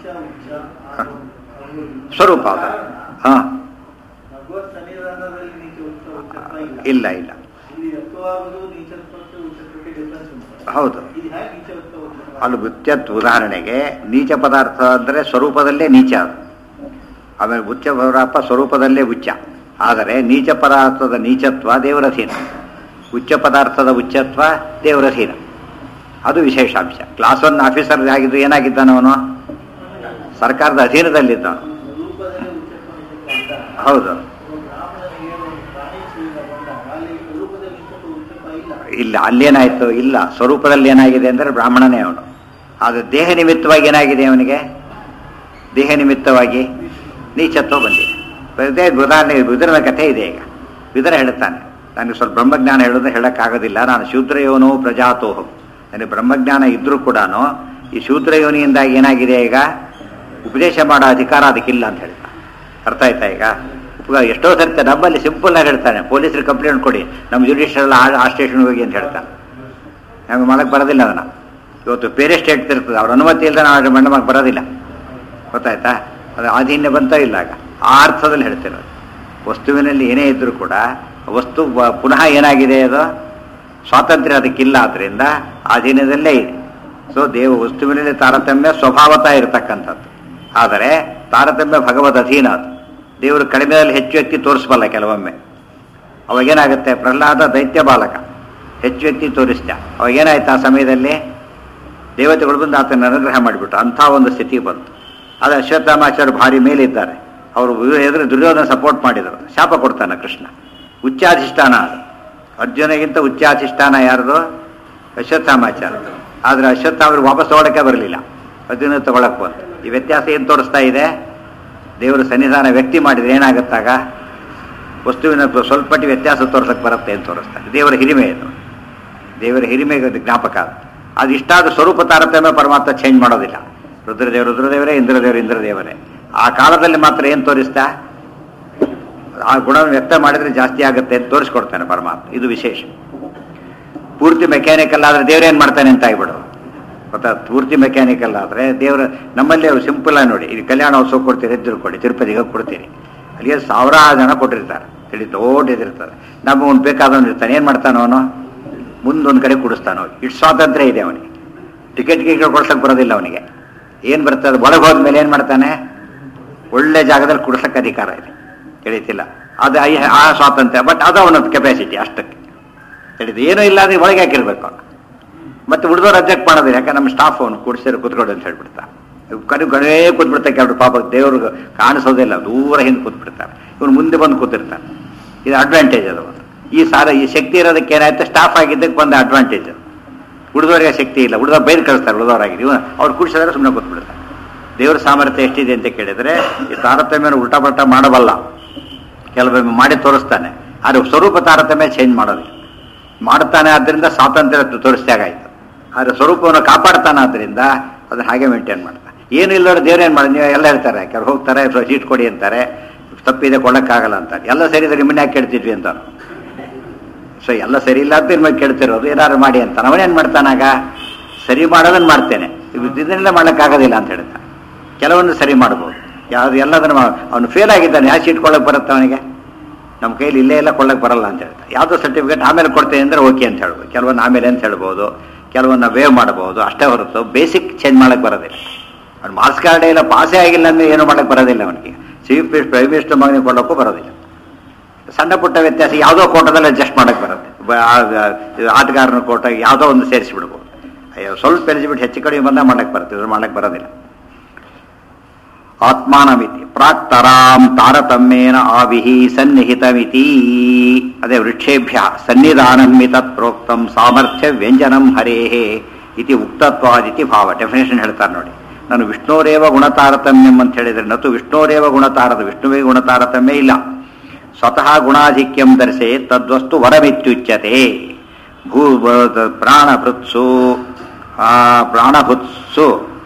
ಸ್ವರೂಪ ಅದು ಹಾಂ ಭಗವತ್ ಸನ್ನಿಧಾನದಲ್ಲಿ ನೀಚ ಉಚ್ಚ ಉಚ್ಚತ್ವ ಇಲ್ಲ ಇಲ್ಲ ಇಲ್ಲ ಇಲ್ಲಿ ಎತ್ತುವಾಗುವುದು ನೀಚತ್ವಕ್ಕೆ ಉಚ್ಚತ್ವಕ್ಕೆ ಡಿಫ್ರೆನ್ಸ್ ಉಂಟು ಹೌದು ಇದು ಹೇಗೆ ನೀಚ ಉಚ್ಚ ಉಚ್ಚತ್ವ ಅಲ್ಲಿ ಉಚ್ಚತ್ ಉದಾಹರಣೆಗೆ ನೀಚ ಪದಾರ್ಥ ಅಂದರೆ ಸ್ವರೂಪದಲ್ಲೇ ನೀಚ ಅದು ಆಮೇಲೆ ಉಚ್ಚ ಪದಾರ್ಥ ಸ್ವರೂಪದಲ್ಲೇ ಉಚ್ಚ ಆದರೆ ನೀಚ ಪದಾರ್ಥದ ನೀಚತ್ವ ದೇವರಧೀನ ಉಚ್ಚ ಪದಾರ್ಥದ ಉಚ್ಚತ್ವ ದೇವರಧೀನ ಅದು ವಿಶೇಷಾಂಶ ಕ್ಲಾಸ್ ಒನ್ ಆಫೀಸರ್ ಆಗಿದ್ದು ಏನಾಗಿದ್ದಾನ ಅವನು ಸರ್ಕಾರದ ಅಧೀನದಲ್ಲಿದ್ದವನು ರೂಪದಲ್ಲಿ ಉಚ್ಚತ್ವ ನಿಚ್ಚತ್ವ ಅಂತ ಹೌದು ಬ್ರಾಹ್ಮಣನಿಗೆ ಒಂದು ಪ್ರಾಣಿ ಜೀವಿತ ಬಂದಾಗ ಅಲ್ಲಿ ರೂಪದಲ್ಲಿ ನಿಚ್ಚತ್ವ ಉಚ್ಚತ್ವ ಇಲ್ಲ ಇಲ್ಲ ಅಲ್ಲೇನಾಯ್ತು ಇಲ್ಲ ಸ್ವರೂಪದಲ್ಲಿ ಏನಾಗಿದೆ ಅಂದರೆ ಬ್ರಾಹ್ಮಣನೇ ಅವನು ಆದರೆ ದೇಹ ನಿಮಿತ್ತವಾಗಿ ಏನಾಗಿದೆ ಅವನಿಗೆ ದೇಹ ನಿಮಿತ್ತವಾಗಿ ನೀಚತ್ವ ಬಂದಿದೆ ಇದೇ ಉದಾಹರಣೆ ವಿದುರನ ಕಥೆ ಇದೆ ಈಗ ವಿದುರ ಹೇಳುತ್ತಾನೆ ನನಗೆ ಸ್ವಲ್ಪ ಬ್ರಹ್ಮಜ್ಞಾನ ಹೇಳೋದು ಹೇಳೋಕ್ಕಾಗೋದಿಲ್ಲ ನಾನು ಶೂದ್ರಯೋನೋ ಪ್ರಜಾತೋಹಂ ನನಗೆ ಬ್ರಹ್ಮಜ್ಞಾನ ಇದ್ರೂ ಕೂಡ ಈ ಶೂದ್ರ ಯೋನಿಯಿಂದಾಗಿ ಏನಾಗಿದೆ ಈಗ ಉಪದೇಶ ಮಾಡೋ ಅಧಿಕಾರ ಅದಕ್ಕಿಲ್ಲ ಅಂತ ಹೇಳ್ತಾನೆ ಅರ್ಥ ಆಯ್ತಾ ಈಗ ಉಪ- ಎಷ್ಟೋ ಸರ್ತಿ ನಮ್ಮಲ್ಲಿ ಸಿಂಪಲ್ ಆಗಿ ಹೇಳ್ತಾನೆ ಪೊಲೀಸರು ಕಂಪ್ಲೇಂಟ್ ಕೊಡಿ ನಮ್ಮ ಜುಡಿಷಿಯಲ್ ಆ ಸ್ಟೇಷನ್ ಹೋಗಿ ಅಂತ ಹೇಳ್ತಾನೆ ನಮಗೆ ಮಾಡಕ್ಕೆ ಬರೋದಿಲ್ಲ ಅದನ್ನು ಇವತ್ತು ಬೇರೆ ಸ್ಟೇಟ್ ಇರ್ತದೆ ಅವ್ರ ಅನುಮತಿ ಇಲ್ಲದೆ ನಾವು ಮಣ್ಣು ಮಾಡಕ್ಕೆ ಬರೋದಿಲ್ಲ ಗೊತ್ತಾಯ್ತಾ ಅದು ಆಧೀನ್ಯ ಬಂತ ಇಲ್ಲ ಆಗ ಆ ಅರ್ಥದಲ್ಲಿ ಹೇಳ್ತಿರೋದು ವಸ್ತುವಿನಲ್ಲಿ ಏನೇ ಇದ್ರೂ ಕೂಡ ವಸ್ತು ಬ- ಪುನಃ ಏನಾಗಿದೆ ಅದು ಸ್ವಾತಂತ್ರ್ಯ ಅದಕ್ಕಿಲ್ಲ ಆದ್ದರಿಂದ ಅಧೀನದಲ್ಲೇ ಇದೆ ಸೊ ದೇವ ವಸ್ತುವಿನಲ್ಲಿ ತಾರತಮ್ಯ ಸ್ವಭಾವತಃ ಇರತಕ್ಕಂಥದ್ದು ಆದರೆ ತಾರತಮ್ಯ ಭಗವದ್ ಅಧೀನ ಅದು ದೇವರು ಕಡಿಮೆಯಲ್ಲಿ ಹೆಚ್ಚು ವ್ಯಕ್ತಿ ತೋರಿಸಬಲ್ಲ ಕೆಲವೊಮ್ಮೆ ಅವಾಗೇನಾಗುತ್ತೆ ಪ್ರಹ್ಲಾದ ದೈತ್ಯ ಬಾಲಕ ಹೆಚ್ಚು ವ್ಯಕ್ತಿ ತೋರಿಸ್ದ ಅವಾಗೇನಾಯ್ತು ಆ ಸಮಯದಲ್ಲಿ ದೇವತೆಗಳು ಬಂದು ಆತನ ಅನುಗ್ರಹ ಮಾಡಿಬಿಟ್ರು ಅಂಥ ಒಂದು ಸ್ಥಿತಿ ಬಂತು ಅದು ಅಶ್ವತ್ಥಾಮಾಚಾರ್ಯ ಭಾರಿ ಮೇಲಿದ್ದಾರೆ ಅವರು ಎದುರು ದುರ್ಯೋಧನ ಸಪೋರ್ಟ್ ಮಾಡಿದರು ಶಾಪ ಕೊಡ್ತಾನೆ ಕೃಷ್ಣ ಉಚ್ಚಾಧಿಷ್ಠಾನ ಅದು ಅರ್ಜುನಗಿಂತ ಉಚ್ಚಾಧಿಷ್ಠಾನ ಯಾರ್ದು ಅಶ್ವತ್ಥಾಮಾಚಾರ ಆದರೆ ಅಶ್ವತ್ಥಾಮರು ವಾಪಸ್ ತಗೊಳಕ್ಕೆ ಬರಲಿಲ್ಲ ಅರ್ಜುನ ತಗೊಳಕ್ ಬಂತು ಈ ವ್ಯತ್ಯಾಸ ಏನು ತೋರಿಸ್ತಾ ಇದೆ ದೇವರು ಸನ್ನಿಧಾನ ವ್ಯಕ್ತಿ ಮಾಡಿದ್ರೆ ಏನಾಗುತ್ತಾಗ ವಸ್ತುವಿನ ಸ್ವಲ್ಪ ಮಟ್ಟಿಗೆ ವ್ಯತ್ಯಾಸ ತೋರ್ಸಕ್ಕೆ ಬರುತ್ತೆ ಅಂತ ತೋರಿಸ್ತಾರೆ ದೇವರ ಹಿರಿಮೆ ಇದು ದೇವರ ಹಿರಿಮೆಗೆ ಅದು ಜ್ಞಾಪಕ ಅದು. ಅದು ಇಷ್ಟಾದ ಸ್ವರೂಪ ತಾರತಮ್ಯ ಪರಮಾತ್ಮ ಚೇಂಜ್ ಮಾಡೋದಿಲ್ಲ ರುದ್ರದೇವರು ರುದ್ರದೇವರೇ ಇಂದ್ರದೇವರು ಇಂದ್ರದೇವರೇ ಆ ಕಾಲದಲ್ಲಿ ಮಾತ್ರ ಏನು ತೋರಿಸ್ತಾ ಆ ಗುಣವನ್ನು ವ್ಯಕ್ತ ಮಾಡಿದ್ರೆ ಜಾಸ್ತಿ ಆಗುತ್ತೆ ಅಂತ ತೋರಿಸ್ಕೊಡ್ತಾನೆ ಪರಮಾತ್ಮ ಇದು ವಿಶೇಷ ಪೂರ್ತಿ ಮೆಕ್ಯಾನಿಕಲ್ ಆದರೆ ದೇವ್ರೇನು ಮಾಡ್ತಾನೆ ಅಂತ ಆಗ್ಬಿಡು ಗೊತ್ತಾ ಪೂರ್ತಿ ಮೆಕ್ಯಾನಿಕಲ್ ಆದರೆ ದೇವರ ನಮ್ಮಲ್ಲಿ ಅವರು ಸಿಂಪಲ್ ಆಗಿ ನೋಡಿ ಇದು ಕಲ್ಯಾಣೋತ್ಸವ ಕೊಡ್ತೀರಿ ಎದ್ದು ಕೊಡಿ ತಿರುಪತಿಗೆ ಹೋಗಿ ಕೊಡ್ತೀರಿ ಅಲ್ಲಿಗೆ ಸಾವಿರಾರು ಜನ ಕೊಟ್ಟಿರ್ತಾರೆ ತಿಳಿ ದೊಡ್ಡ ಇದಿರ್ತಾರೆ ನಮಗೆ ಒಂದು ಬೇಕಾದವನು ಇರ್ತಾನೆ ಏನು ಮಾಡ್ತಾನೋ ಅವನು ಮುಂದೊಂದು ಕಡೆ ಕುಡಿಸ್ತಾನೋ ಇಷ್ಟು ಸ್ವಾತಂತ್ರ್ಯ ಇದೆ ಅವನಿಗೆ ಟಿಕೆಟ್ ಗಿಕೆಟ್ ಕೊಡ್ಸಕ್ಕೆ ಬರೋದಿಲ್ಲ ಅವನಿಗೆ ಏನು ಬರ್ತದೆ ಒಳಗೆ ಹೋದ್ಮೇಲೆ ಏನು ಮಾಡ್ತಾನೆ ಒಳ್ಳೆ ಜಾಗದಲ್ಲಿ ಕುಡಿಸಕ್ಕೆ ಅಧಿಕಾರ ಇದೆ ತಿಳಿತಿಲ್ಲ ಅದು ಐ- ಆ ಸ್ವಾತಂತ್ರ್ಯ ಬಟ್ ಅದು ಅವನದ್ದು ಕೆಪಾಸಿಟಿ ಅಷ್ಟಕ್ಕೆ ತಿಳಿದು ಏನೂ ಇಲ್ಲ ಅಂದ್ರೆ ಒಳಗೆ ಹಾಕಿರ್ಬೇಕು ಅವನು ಮತ್ತೆ ಉಳಿದವ್ರು ಅಬ್ಜೆಕ್ಟ್ ಮಾಡೋದಿಲ್ಲ ಯಾಕೆ ನಮ್ಮ ಸ್ಟಾಫ್ ಅವನು ಕೂಡಿಸಿರು ಕೂತ್ಕೊಡು ಅಂತ ಹೇಳ್ಬಿಡ್ತಾ ಕಡೆ ಗಣೇ ಕೂತ್ಬಿಡ್ತಾರೆ ಕೆಲವರು ಪಾಪ ದೇವ್ರಿಗೆ ಕಾಣಿಸೋದಿಲ್ಲ ದೂರ ಹಿಂದೆ ಕೂತ್ಬಿಡ್ತಾರೆ ಇವನು ಮುಂದೆ ಬಂದು ಕೂತಿರ್ತಾನೆ ಇದು ಅಡ್ವಾಂಟೇಜ್ ಅದು ಒಂದು ಈ ಸಾಲ ಈ ಶಕ್ತಿ ಇರೋದಕ್ಕೆ ಏನಾಯ್ತು ಸ್ಟಾಫ್ ಆಗಿದ್ದಕ್ಕೆ ಬಂದ ಅಡ್ವಾಂಟೇಜ್ ಅದು ಉಳಿದವರಿಗೆ ಶಕ್ತಿ ಇಲ್ಲ ಉಳಿದವ್ರು ಬೈದು ಕಳಿಸ್ತಾರೆ ಉಳಿದವರಾಗಿದೆ ಇವನು ಅವ್ರು ಕೂಡಿಸಿದ್ರೆ ಸುಮ್ಮನೆ ಕೂತ್ಬಿಡ್ತಾರೆ ದೇವ್ರ ಸಾಮರ್ಥ್ಯ ಎಷ್ಟಿದೆ ಅಂತ ಕೇಳಿದ್ರೆ ಈ ತಾರತಮ್ಯನ ಉಲ್ಟಾ ಪಲ್ಟಾ ಮಾಡಬಲ್ಲ ಕೆಲವೊಮ್ಮೆ ಮಾಡಿ ತೋರಿಸ್ತಾನೆ ಆದರೆ ಸ್ವರೂಪ ತಾರತಮ್ಯ ಚೇಂಜ್ ಮಾಡೋದಿಲ್ಲ ಮಾಡ್ತಾನೆ ಆದ್ದರಿಂದ ಸ್ವಾತಂತ್ರ್ಯ ತೋರಿಸಿದಾಗಾಯ್ತು ಆದರೆ ಸ್ವರೂಪವನ್ನು ಕಾಪಾಡ್ತಾನೆ ಆದ್ದರಿಂದ ಅದನ್ನ ಹಾಗೆ ಮೇಂಟೈನ್ ಮಾಡ್ತಾನೆ ಏನು ಇಲ್ಲವ್ರು ದೇವ್ರೇನು ಮಾಡಿ ನೀವು ಎಲ್ಲ ಹೇಳ್ತಾರೆ ಕೆಲವ್ರು ಹೋಗ್ತಾರೆ ಸೀಟ್ ಕೊಡಿ ಅಂತಾರೆ ತಪ್ಪಿದೆ ಕೊಡೋಕ್ಕಾಗಲ್ಲ ಅಂತಾರೆ ಎಲ್ಲ ಸರಿ ಇದ್ರೆ ನಿಮ್ಮನ್ನ ಯಾಕೆ ಕೇಳ್ತಿದ್ವಿ ಅಂತ ಸೊ ಎಲ್ಲ ಸರಿ ಇಲ್ಲ ಅಂತ ನಿಮಗೆ ಕೇಳ್ತಿರೋದು ಏನಾದ್ರು ಮಾಡಿ ಅಂತ ಅವನೇನು ಮಾಡ್ತಾನಾಗ ಸರಿ ಮಾಡೋದನ್ನ ಮಾಡ್ತೇನೆ ಇದನ್ನೆಲ್ಲ ಮಾಡೋಕ್ಕಾಗೋದಿಲ್ಲ ಅಂತ ಹೇಳ್ತಾನೆ ಕೆಲವೊಂದು ಸರಿ ಮಾಡ್ಬೋದು ಯಾವ್ದು ಎಲ್ಲದನ್ನು ಅವನು ಫೇಲ್ ಆಗಿದ್ದಾನೆ ಯಾವ ಸೀಟ್ ಕೊಳ್ಳಕ್ಕೆ ಬರುತ್ತೆ ಅವನಿಗೆ ನಮ್ಮ ಕೈಲಿ ಇಲ್ಲೇ ಎಲ್ಲ ಕೊಳ್ಳಕ್ಕೆ ಬರಲ್ಲ ಅಂತ ಹೇಳ್ತಾರೆ ಯಾವುದೋ ಸರ್ಟಿಫಿಕೇಟ್ ಆಮೇಲೆ ಕೊಡ್ತೇನೆ ಅಂದರೆ ಓಕೆ ಅಂತ ಹೇಳ್ಬೋದು ಕೆಲವೊಂದು ಆಮೇಲೆ ಅಂತ ಹೇಳ್ಬೋದು ಕೆಲವನ್ನ ವೇವ್ ಮಾಡ್ಬೋದು ಅಷ್ಟೇ ಹೊರತು ಬೇಸಿಕ್ ಚೇಂಜ್ ಮಾಡಕ್ಕೆ ಬರೋದಿಲ್ಲ ಅವ್ನು ಮಾರ್ಕ್ಸ್ ಕಾರ್ಡೇ ಇಲ್ಲ ಪಾಸೇ ಆಗಿಲ್ಲ ಅಂದ್ರೆ ಏನು ಮಾಡಕ್ಕೆ ಬರೋದಿಲ್ಲ ಅವನಿಗೆ ಚೀಫ್ ಮಿನಿಸ್ಟರ್ ಪ್ರೈಮ್ ಮಿನಿಸ್ಟರ್ ಮಗನಿಗೆ ಕೊಡೋಕ್ಕೂ ಬರೋದಿಲ್ಲ ಸಣ್ಣ ಪುಟ್ಟ ವ್ಯತ್ಯಾಸ ಯಾವುದೋ ಕೋಟದಲ್ಲಿ ಅಡ್ಜಸ್ಟ್ ಮಾಡಕ್ಕೆ ಬರುತ್ತೆ ಬ- ಆ- ಆ- ಇದು ಆಟಗಾರನ ಕೋಟ ಯಾವುದೋ ಒಂದು ಸೇರಿಸಿಬಿಡ್ಬೋದು ಅಯ್ಯೋ ಸ್ವಲ್ಪ ಎಲಿಜಿಬಿಲಿಟಿ ಹೆಚ್ಚು ಕಡಿಮೆ ಬಂದಾಗ ಮಾಡಕ್ಕೆ ಬರುತ್ತೆ ಇದ್ರ ಮಾಡಕ್ಕೆ ಬರೋದಿಲ್ಲ ಆತ್ಮಾನಮಿತಿ ಪ್ರಾಕ್ತರಾಂ ತಾರತಮ್ಯೇನ ಆವಿಹಿ ಸನ್ನಿಹಿತಮಿತಿ ಅದೇ ವೃಕ್ಷೇಭ್ಯ ಸನ್ನಿಧಾನಮಿ ತತ್ ಪ್ರೋಕ್ತಂ ಸಾಮರ್ಥ್ಯ ವ್ಯಂಜನಂ ಹರೇಹೇ ಇತಿ ಉಕ್ತತ್ವಾದಿತಿ ಭಾವ ಡೆಫಿನೇಷನ್ ಹೇಳ್ತಾರೆ ನೋಡಿ ನಾನು ವಿಷ್ಣೋರೇವ ಗುಣತಾರತಮ್ಯಂ ಅಂತ ಹೇಳಿದ್ರೆ ನತು ವಿಷ್ಣೋರೇವ ಗುಣತಾರದ ವಿಷ್ಣುವೇ ಗುಣತಾರತಮ್ಯ ಇಲ್ಲ ಸ್ವತಃ ಗುಣಾಧಿಕ್ಯಂ ದರ್ಶೆ ತದ್ವಸ್ತು ವರಮಿತ್ಯುಚ್ಯತೆ ಭೂ ಬ- ಪ್ರಾಣಭೃತ್ಸು ಆ, ಪ್ರಾಣಭೃತ್ಸು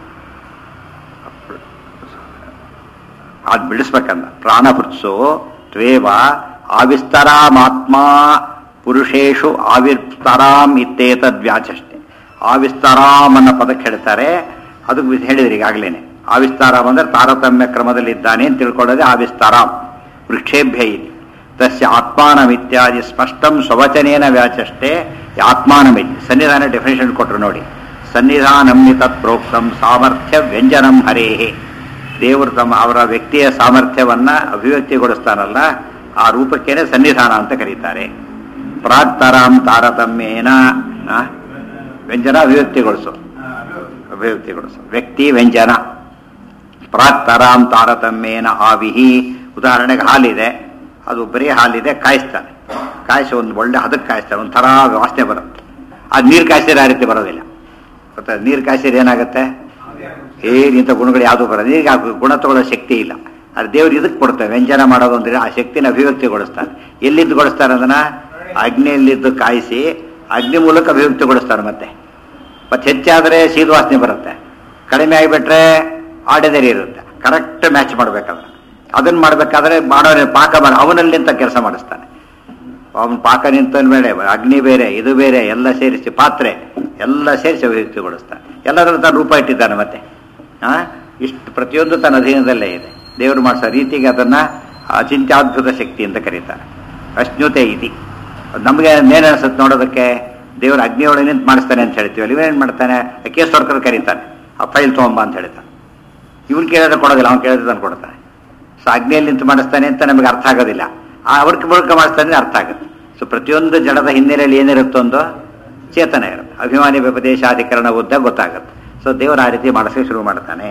ಅದು ಬಿಡಿಸ್ಬೇಕಂದ ಪ್ರಾಣಭೃತ್ಸು ತ್ವೇವ ಆವಿಸ್ತರಾಮಾತ್ಮ ಪುರುಷೇಶು ಆವಿಸ್ತರಾಂ ಇತ್ತೇತದ್ ವ್ಯಾಚಷ್ಟೆ ಆವಿಸ್ತರಾಮ್ ಅನ್ನೋ ಪದಕ್ಕೆ ಹೇಳ್ತಾರೆ ಅದು ಹೇಳಿದ್ರಿ ಈಗಾಗಲೇ ಆವಿಸ್ತಾರಾಮ್ ಅಂದ್ರೆ ತಾರತಮ್ಯ ಕ್ರಮದಲ್ಲಿದ್ದಾನೆ ಅಂತ ತಿಳ್ಕೊಳ್ಳೋದೇ ಆವಿಸ್ತಾರಾಮ್ ವೃಕ್ಷೇಭ್ಯ ಇದೆ ತಸ್ಯ ಆತ್ಮಾನಮಿತ್ಯಾದಿ ಸ್ಪಷ್ಟಂ ಸ್ವವಚನೇನ ವ್ಯಾಚಷ್ಟೇ ಆತ್ಮಾನಮಿತಿ ಸನ್ನಿಧಾನ ಡೆಫಿನೇಷನ್ ಕೊಟ್ಟರು ನೋಡಿ ಸನ್ನಿಧಾನಂನಿ ತತ್ ಪ್ರೋಕ್ತಂ ಸಾಮರ್ಥ್ಯ ವ್ಯಂಜನಂ ಹರೇಹೇ ದೇವರು ತಮ್ಮ ಅವರ ವ್ಯಕ್ತಿಯ ಸಾಮರ್ಥ್ಯವನ್ನ ಅಭಿವ್ಯಕ್ತಿಗೊಳಿಸ್ತಾನಲ್ಲ ಆ ರೂಪಕ್ಕೇನೆ ಸನ್ನಿಧಾನ ಅಂತ ಕರೀತಾರೆ ಪ್ರಾಕ್ತರಾಂ ತಾರತಮ್ಯೇನ ಆ, ವ್ಯಂಜನ ಅಭಿವ್ಯಕ್ತಿಗೊಳಿಸು ಅಭಿವ್ಯಕ್ತಿಗೊಳಿಸು ವ್ಯಕ್ತಿ ವ್ಯಂಜನ ಪ್ರಾಕ್ತರಾಂ ತಾರತಮ್ಯೇನ ಆವಿಹಿ ಉದಾಹರಣೆಗೆ ಹಾಲಿದೆ ಅದು ಬರೀ ಹಾಲಿದೆ ಕಾಯಿಸ್ತಾನೆ ಕಾಯಿಸಿ ಒಂದು ಒಳ್ಳೆ ಹದಕ್ಕೆ ಕಾಯಿಸ್ತಾನೆ ಒಂಥರ ವಾಸನೆ ಬರುತ್ತೆ ಅದು ನೀರು ಕಾಯಿಸಿದ್ರೆ ಆ ರೀತಿ ಬರೋದಿಲ್ಲ ಗೊತ್ತಾ ನೀರು ಕಾಯಿಸಿದ್ರೆ ಏನಾಗುತ್ತೆ ಏನಿಂತ ಗುಣಗಳು ಯಾವುದೂ ಬರೋದು ಈಗ ಆ ಗುಣ ತಗೊಳ್ಳೋ ಶಕ್ತಿ ಇಲ್ಲ ಅದು ದೇವ್ರು ಇದಕ್ಕೆ ಕೊಡ್ತಾರೆ ವ್ಯಂಜನ ಮಾಡೋದು ಅಂದ್ರೆ ಆ ಶಕ್ತಿನ ಅಭಿವ್ಯಕ್ತಿಗೊಳಿಸ್ತಾರೆ ಎಲ್ಲಿದ್ದು ಗೊಳಿಸ್ತಾರೆ ಅದನ್ನ ಅಗ್ನಿಯಲ್ಲಿದ್ದು ಕಾಯಿಸಿ ಅಗ್ನಿ ಮೂಲಕ ಅಭಿವ್ಯಕ್ತಿಗೊಳಿಸ್ತಾರೆ ಮತ್ತೆ ಮತ್ತೆ ಹೆಚ್ಚಾದರೆ ಶೀತವಾಸನೆ ಬರುತ್ತೆ ಕಡಿಮೆ ಆಗಿಬಿಟ್ರೆ ಆರ್ಡಿನರಿ ಇರುತ್ತೆ ಕರೆಕ್ಟ್ ಮ್ಯಾಚ್ ಮಾಡ್ಬೇಕಾದ್ರೆ ಅದನ್ನ ಮಾಡ್ಬೇಕಾದ್ರೆ ಮಾಡೋನೇ ಪಾಕ ಮಾಡಿ ಅವನಲ್ಲಿಂತ ಕೆಲಸ ಮಾಡಿಸ್ತಾನೆ ಅವನ ಪಾಕ ನಿಂತ ಮೇಲೆ ಅಗ್ನಿ ಬೇರೆ ಇದು ಬೇರೆ ಎಲ್ಲ ಸೇರಿಸಿ ಪಾತ್ರೆ ಎಲ್ಲ ಸೇರಿಸಿ ಅಭಿವ್ಯಕ್ತಿಗೊಳಿಸ್ತಾನೆ ಎಲ್ಲದರ ತಾನು ರೂಪ ಇಟ್ಟಿದ್ದಾನೆ ಮತ್ತೆ ಆ ಇಷ್ಟು ಪ್ರತಿಯೊಂದು ತನ್ನ ಅಧೀನದಲ್ಲೇ ಇದೆ ದೇವರು ಮಾಡಿಸೋ ರೀತಿಗೆ ಅದನ್ನ ಅಚಿಂತ್ಯಾದ್ಭುತ ಶಕ್ತಿ ಅಂತ ಕರೀತಾರೆ ಅಶ್ನುತೆ ಇತಿ ನಮಗೆ ಏನ್ ಅನ್ಸುತ್ತೆ ನೋಡೋದಕ್ಕೆ ದೇವರು ಅಗ್ನಿಯೊಳಗೆ ನಿಂತು ಮಾಡಿಸ್ತಾನೆ ಅಂತ ಹೇಳ್ತೀವಿ ಅಲ್ಲಿ ಇವೇನ್ ಮಾಡ್ತಾನೆ ಕೇಸ್ ವರ್ಕರ್ ಕರೀತಾನೆ ಆ ಫೈಲ್ ತೊಗೊಂಬ ಅಂತ ಹೇಳ್ತಾನೆ ಇವನ್ ಕೇಳಿದ್ರೆ ಕೊಡೋದಿಲ್ಲ ಅವ್ನು ಕೇಳಿದ್ರೆ ತಾನು ಕೊಡ್ತಾನೆ ಸೊ ಅಗ್ನಿಯಲ್ಲಿ ನಿಂತು ಮಾಡಿಸ್ತಾನೆ ಅಂತ ನಮಗೆ ಅರ್ಥ ಆಗೋದಿಲ್ಲ ಆ ಅವ್ರ ಮೂಲಕ ಮಾಡಿಸ್ತಾನೆ ಅಂದ್ರೆ ಅರ್ಥ ಆಗುತ್ತೆ ಸೊ ಪ್ರತಿಯೊಂದು ಜಡದ ಹಿನ್ನೆಲೆಯಲ್ಲಿ ಏನಿರುತ್ತೋ ಒಂದು ಚೇತನ ಇರುತ್ತೆ ಅಭಿಮಾನಿ ವ್ಯಪದೇಶಾಧಿಕರಣ ಉದ್ದ ಗೊತ್ತಾಗುತ್ತೆ ಸೊ ದೇವರು ಆ ರೀತಿ ಮಾಡಿಸೋಕೆ ಶುರು ಮಾಡ್ತಾನೆ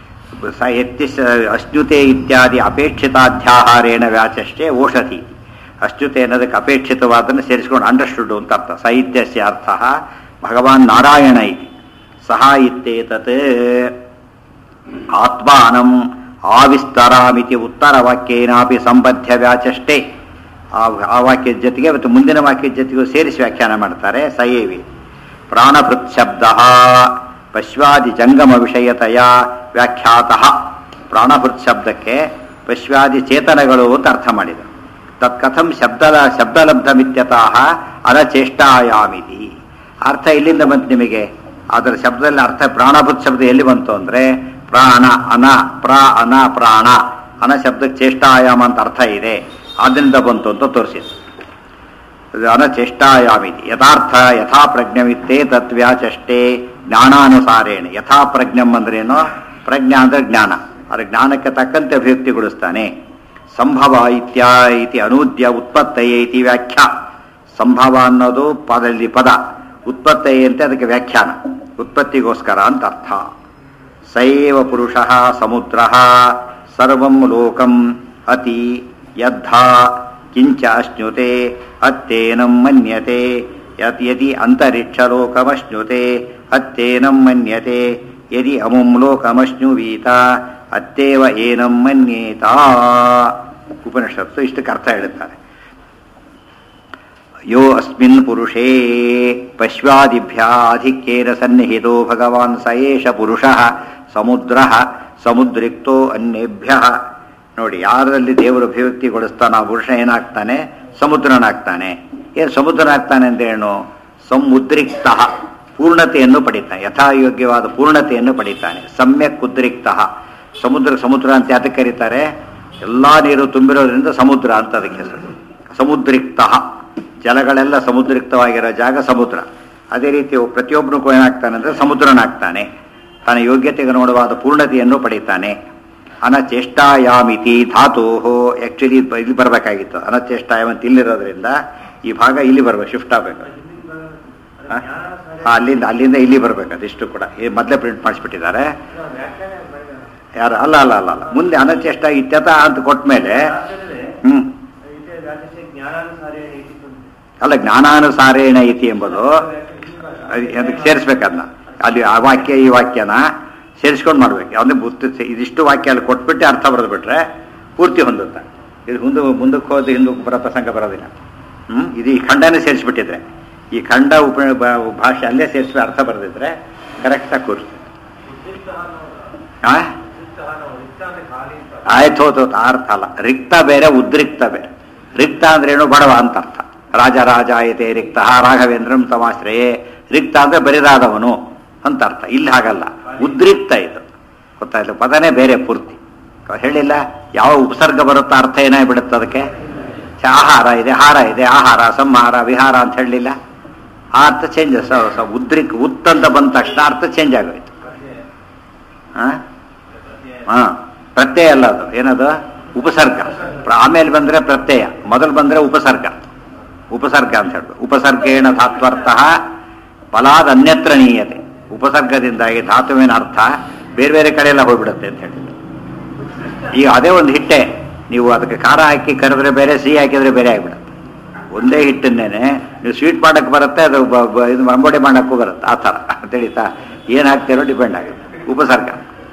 ಸ ಎತ್ತಿ ಸ- ಅಶ್ನುತೆ ಇತ್ಯಾದಿ ಅಪೇಕ್ಷಿತಾಧ್ಯಾಹಾರೇಣ ವ್ಯಾಚಷ್ಟೇ ಓಷಧಿ ಅಚ್ಯುತೆ ಅನ್ನೋದಕ್ಕೆ ಅಪೇಕ್ಷಿತವಾದನ್ನು ಸೇರಿಸ್ಕೊಂಡು ಅಂಡರ್ಸ್ಟುಡ್ ಅಂತ ಅರ್ಥ ಸಾಹಿತ್ಯಸ್ಯ ಅರ್ಥ ಭಗವಾನ್ ನಾರಾಯಣ ಇತಿ ಸಹ ಇತ್ತೇತತ್ ಆತ್ಮಾನಂ ಆವಿಸ್ತರಾಮಿತಿ ಉತ್ತರ ವಾಕ್ಯೇನಾಪಿ ಸಂಬದ್ಧ ವ್ಯಾಚಷ್ಟೇ ಆ ಆ ವಾಕ್ಯದ ಜೊತೆಗೆ ಮತ್ತು ಮುಂದಿನ ವಾಕ್ಯದ ಜೊತೆಗೂ ಸೇರಿಸಿ ವ್ಯಾಖ್ಯಾನ ಮಾಡ್ತಾರೆ ಸಯೇವಿ ಪ್ರಾಣಭೃತ್ ಶಬ್ದ ಪಶ್ವಾದಿ ಜಂಗಮ ವಿಷಯತೆಯ ವ್ಯಾಖ್ಯಾತಃ ಪ್ರಾಣಭೃತ್ ಶಬ್ದಕ್ಕೆ ಪಶ್ವಾದಿ ಚೇತನಗಳು ಅಂತ ಅರ್ಥ ಮಾಡಿದರು ತತ್ಕಥಂ ಶಬ್ದ ಶಬ್ದಲಬ್ಧಮಿತ್ಯತಃ ಅನಚೇಷ್ಟಾಯಾಮಿತಿ ಅರ್ಥ ಇಲ್ಲಿಂದ ಬಂತು ನಿಮಗೆ ಅದರ ಶಬ್ದದಲ್ಲಿ ಅರ್ಥ ಪ್ರಾಣಭೂತ್ ಶಬ್ದ ಎಲ್ಲಿ ಬಂತು ಅಂದ್ರೆ ಪ್ರಾಣ ಅನ ಪ್ರ ಅನ ಪ್ರಾಣ ಅನ ಶಬ್ದಕ್ಕೆ ಚೇಷ್ಟಾಯಾಮ ಅಂತ ಅರ್ಥ ಇದೆ ಆದ್ರಿಂದ ಬಂತು ಅಂತ ತೋರಿಸಿದ್ರು ಇದು ಅನಚೇಷ್ಟಾಯಾಮಿತಿ ಯಥಾರ್ಥ ಯಥಾ ಪ್ರಜ್ಞವಿತ್ತೇ ತತ್ವ್ಯಾಚಷ್ಟೇ ಜ್ಞಾನಾನುಸಾರೇಣ ಯಥಾ ಪ್ರಜ್ಞಂ ಅಂದ್ರೇನು ಪ್ರಜ್ಞಾ ಅಂದ್ರೆ ಜ್ಞಾನ ಅದ್ರ ಜ್ಞಾನಕ್ಕೆ ತಕ್ಕಂತೆ ಅಭಿವ್ಯಕ್ತಿಗೊಳಿಸ್ತಾನೆ ಸಂಭವ ಇತ್ಯಾ ಇತಿ ಅನೂದ್ಯ ಉತ್ಪತ್ತಯೇ ಇತಿ ವ್ಯಾಖ್ಯಾ ಸಂಭವ ಅನ್ನೋದು ಪದಲ್ಲಿ ಪದ ಉತ್ಪತ್ತಯೇ ಅಂತ ಅದಕ್ಕೆ ವ್ಯಾಖ್ಯಾನ ಉತ್ಪತ್ತಿಗೋಸ್ಕರ ಅಂತ ಅರ್ಥ ಸೈವ ಪುರುಷ ಸಮುದ್ರ ಸರ್ವಂ ಲೋಕಂ ಅತಿ ಯದ್ಧಾ ಕಿಂಚ ಅಶ್ನುತೆ ಅತ್ತೇನಂ ಮನ್ಯತೆ ಯತ್ ಯದಿ ಅಂತರಿಕ್ಷಲೋಕಮಶ್ನುತೆ ಅತ್ತೇನಂ ಮನ್ಯತೆ ಯದಿ ಅಮುಂ ಲೋಕಮಶ್ನುವೀತ ಅತ್ತೇವ ಏನಂ ಮನ್ಯೇತ ಉಪನಿಷತ್ತು ಇಷ್ಟಕ್ಕೆ ಅರ್ಥ ಹೇಳುತ್ತಾರೆ ಯೋ ಅಸ್ಮಿನ್ ಪುರುಷೇ ಪಶ್ವಾದಿಭ್ಯ ಆಧಿಕ್ಯೇನ ಸನ್ನಿಹಿತೋ ಭಗವಾನ್ ಸ ಏಷ ಪುರುಷ ಸಮುದ್ರ ಸಮುದ್ರಿಕ್ತೋ ಅನ್ಯೇಭ್ಯ ನೋಡಿ ಯಾರಲ್ಲಿ ದೇವರು ಅಭಿವ್ಯಕ್ತಿಗೊಳಿಸ್ತಾನೆ ಆ ಪುರುಷ ಏನಾಗ್ತಾನೆ ಸಮುದ್ರನಾಗ್ತಾನೆ ಏನು ಸಮುದ್ರನಾಗ್ತಾನೆ ಅಂತ ಏನು ಸಮುದ್ರಿಕ್ತ ಪೂರ್ಣತೆಯನ್ನು ಪಡಿತಾನೆ ಯಥಾಯೋಗ್ಯವಾದ ಪೂರ್ಣತೆಯನ್ನು ಪಡಿತಾನೆ ಸಮ್ಯಕ್ ಉದ್ರಿಕ್ತ ಸಮುದ್ರ ಸಮುದ್ರ ಅಂತ ಯಾತಕ್ಕೆ ಕರೀತಾರೆ ಎಲ್ಲಾ ನೀರು ತುಂಬಿರೋದ್ರಿಂದ ಸಮುದ್ರ ಅಂತ ಅದಕ್ಕೆ ಹೆಸರು ಸಮುದ್ರಿಕ್ತ ಜಲಗಳೆಲ್ಲ ಸಮುದ್ರಿಕ್ತವಾಗಿರೋ ಜಾಗ ಸಮುದ್ರ ಅದೇ ರೀತಿ ಪ್ರತಿಯೊಬ್ಬನು ಏನಾಗ್ತಾನೆ ಅಂದರೆ ಸಮುದ್ರನಾಗ್ತಾನೆ ತನ್ನ ಯೋಗ್ಯತೆಗೆ ನೋಡುವಾದ ಪೂರ್ಣತೆಯನ್ನು ಪಡಿತಾನೆ ಅನಚೇಷ್ಟಾಯಾಮಿತಿ ಧಾತು ಆಕ್ಚುಲಿ ಇಲ್ಲಿ ಬರಬೇಕಾಗಿತ್ತು ಅನಚೇಷ್ಟಾಯಾಮ ಅಂತ ಇಲ್ಲಿರೋದ್ರಿಂದ ಈ ಭಾಗ ಇಲ್ಲಿ ಬರ್ಬೇಕು ಶಿಫ್ಟ್ ಆಗಬೇಕು ಹಾ? ಹಾ, ಅಲ್ಲಿಂದ ಅಲ್ಲಿಂದ ಇಲ್ಲಿ ಬರ್ಬೇಕು ಅದಿಷ್ಟು ಕೂಡ ಈ ಮೊದಲೇ ಪ್ರಿಂಟ್ ಮಾಡಿಸ್ಬಿಟ್ಟಿದ್ದಾರೆ ಯಾರು ಅಲ್ಲ ಅಲ್ಲ ಅಲ್ಲ ಅಲ್ಲ ಮುಂದೆ ಅನಚೇಷ್ಟ ಇತ್ಯತ ಅಂತ ಕೊಟ್ಟ ಮೇಲೆ ಹ್ಮ್ ಅಲ್ಲ ಜ್ಞಾನಾನುಸಾರೇಣ ಇತಿ ಎಂಬುದು ಅದ್- ಅದಕ್ಕೆ ಸೇರಿಸ್ಬೇಕದ್ನ ಅಲ್ಲಿ ಆ ವಾಕ್ಯ ಈ ವಾಕ್ಯನ ಸೇರಿಸ್ಕೊಂಡು ಮಾಡ್ಬೇಕು ಅಂದ್ರೆ ಬುದ್ಧ ಇದಿಷ್ಟು ವಾಕ್ಯ ಅಲ್ಲಿ ಕೊಟ್ಬಿಟ್ಟು ಅರ್ಥ ಬರೆದು ಬಿಟ್ರೆ ಪೂರ್ತಿ ಹೊಂದುತ್ತೆ ಇದು ಮುಂದೆ ಮುಂದಕ್ಕೆ ಹೋದ ಹಿಂದಕ್ಕೆ ಬರೋ ಪ್ರಸಂಗ ಬರೋದಿಲ್ಲ ಹ್ಮ್ ಇದು ಈ ಖಂಡನೇ ಸೇರಿಸ್ಬಿಟ್ಟಿದ್ರೆ ಈ ಖಂಡ ಉಪ ಬ- ಭಾಷೆ ಅಲ್ಲೇ ಸೇರಿಸಿ ಅರ್ಥ ಬರೆದಿದ್ರೆ ಕರೆಕ್ಟಾಗಿ ಕೂರಿಸ್ತದೆ ಆ ಆಯ್ತು ಹೋತು ಹೋತು, ಆ ಅರ್ಥ ಅಲ್ಲ ರಿಕ್ತ ಬೇರೆ ಉದ್ರಿಕ್ತ ಬೇರೆ ರಿಕ್ತ ಅಂದ್ರೆ ಏನು ಬಡವ ಅಂತ ಅರ್ಥ ರಾಜ ರಾಜ ಆಯತೆ ರಿಕ್ತ ರಾಘವೇಂದ್ರಂ ತಮಾಶ್ರಯೇ ರಿಕ್ತ ಅಂದ್ರೆ ಬರಿದಾದವನು ಅಂತ ಅರ್ಥ ಇಲ್ಲಿ ಹಾಗಲ್ಲ ಉದ್ರಿಕ್ತ ಇದು ಗೊತ್ತಾಯ್ತು ಪದನೇ ಬೇರೆ ಪೂರ್ತಿ ಹೇಳಿಲ್ಲ ಯಾವ ಉಪಸರ್ಗ ಬರುತ್ತೋ ಅರ್ಥ ಏನಾಗಿ ಬಿಡುತ್ತೆ ಅದಕ್ಕೆ ಛೆ, ಆಹಾರ ಇದೆ ಹಾರ ಇದೆ ಆಹಾರ ಸಂಹಾರ ವಿಹಾರ ಅಂತ ಹೇಳಲಿಲ್ಲ ಆ ಅರ್ಥ ಚೇಂಜ್ ಉದ್ರಿಕ್ ಉತ್ ಅಂತ ಬಂದ ತಕ್ಷಣ ಅರ್ಥ ಚೇಂಜ್ ಆಗೋಯ್ತು ಹಾ ಹಾ ಪ್ರತ್ಯಯ ಅಲ್ಲ ಅದು ಏನದು ಉಪಸರ್ಗ ಪ್ರ- ಆಮೇಲೆ ಬಂದ್ರೆ ಪ್ರತ್ಯಯ ಮೊದಲು ಬಂದ್ರೆ ಉಪಸರ್ಗ ಉಪಸರ್ಗ ಅಂತ ಹೇಳ್ಬೇಕು ಉಪಸರ್ಗೇಣ ಧಾತ್ವರ್ಥ ಫಲಾದ ಅನ್ಯತ್ರ ನೀಯತೆ ಉಪಸರ್ಗದಿಂದಾಗಿ ಧಾತುವಿನ ಅರ್ಥ ಬೇರೆ ಬೇರೆ ಕಡೆ ಎಲ್ಲ ಹೋಗ್ಬಿಡುತ್ತೆ ಅಂತ ಹೇಳಿ ಈಗ ಅದೇ ಒಂದು ಹಿಟ್ಟೆ ನೀವು ಅದಕ್ಕೆ ಖಾರ ಹಾಕಿ ಕರೆದ್ರೆ ಬೇರೆ ಸಿಹಿ ಹಾಕಿದ್ರೆ ಬೇರೆ ಆಗಿಬಿಡುತ್ತೆ ಒಂದೇ ಹಿಟ್ಟನ್ನೇನೆ ನೀವು ಸ್ವೀಟ್ ಮಾಡಕ್ಕೆ ಬರುತ್ತೆ ಅದು ಬ- ಬ- ಇದು ಅಂಬೋಡೆ ಮಾಡಕ್ಕೂ ಬರುತ್ತೆ ಆ ಥರ ತಿಳಿತಾ ಏನು ಹಾಕ್ತಿರೋ ಡಿಪೆಂಡ್ ಆಗುತ್ತೆ ಉಪಸರ್ಗ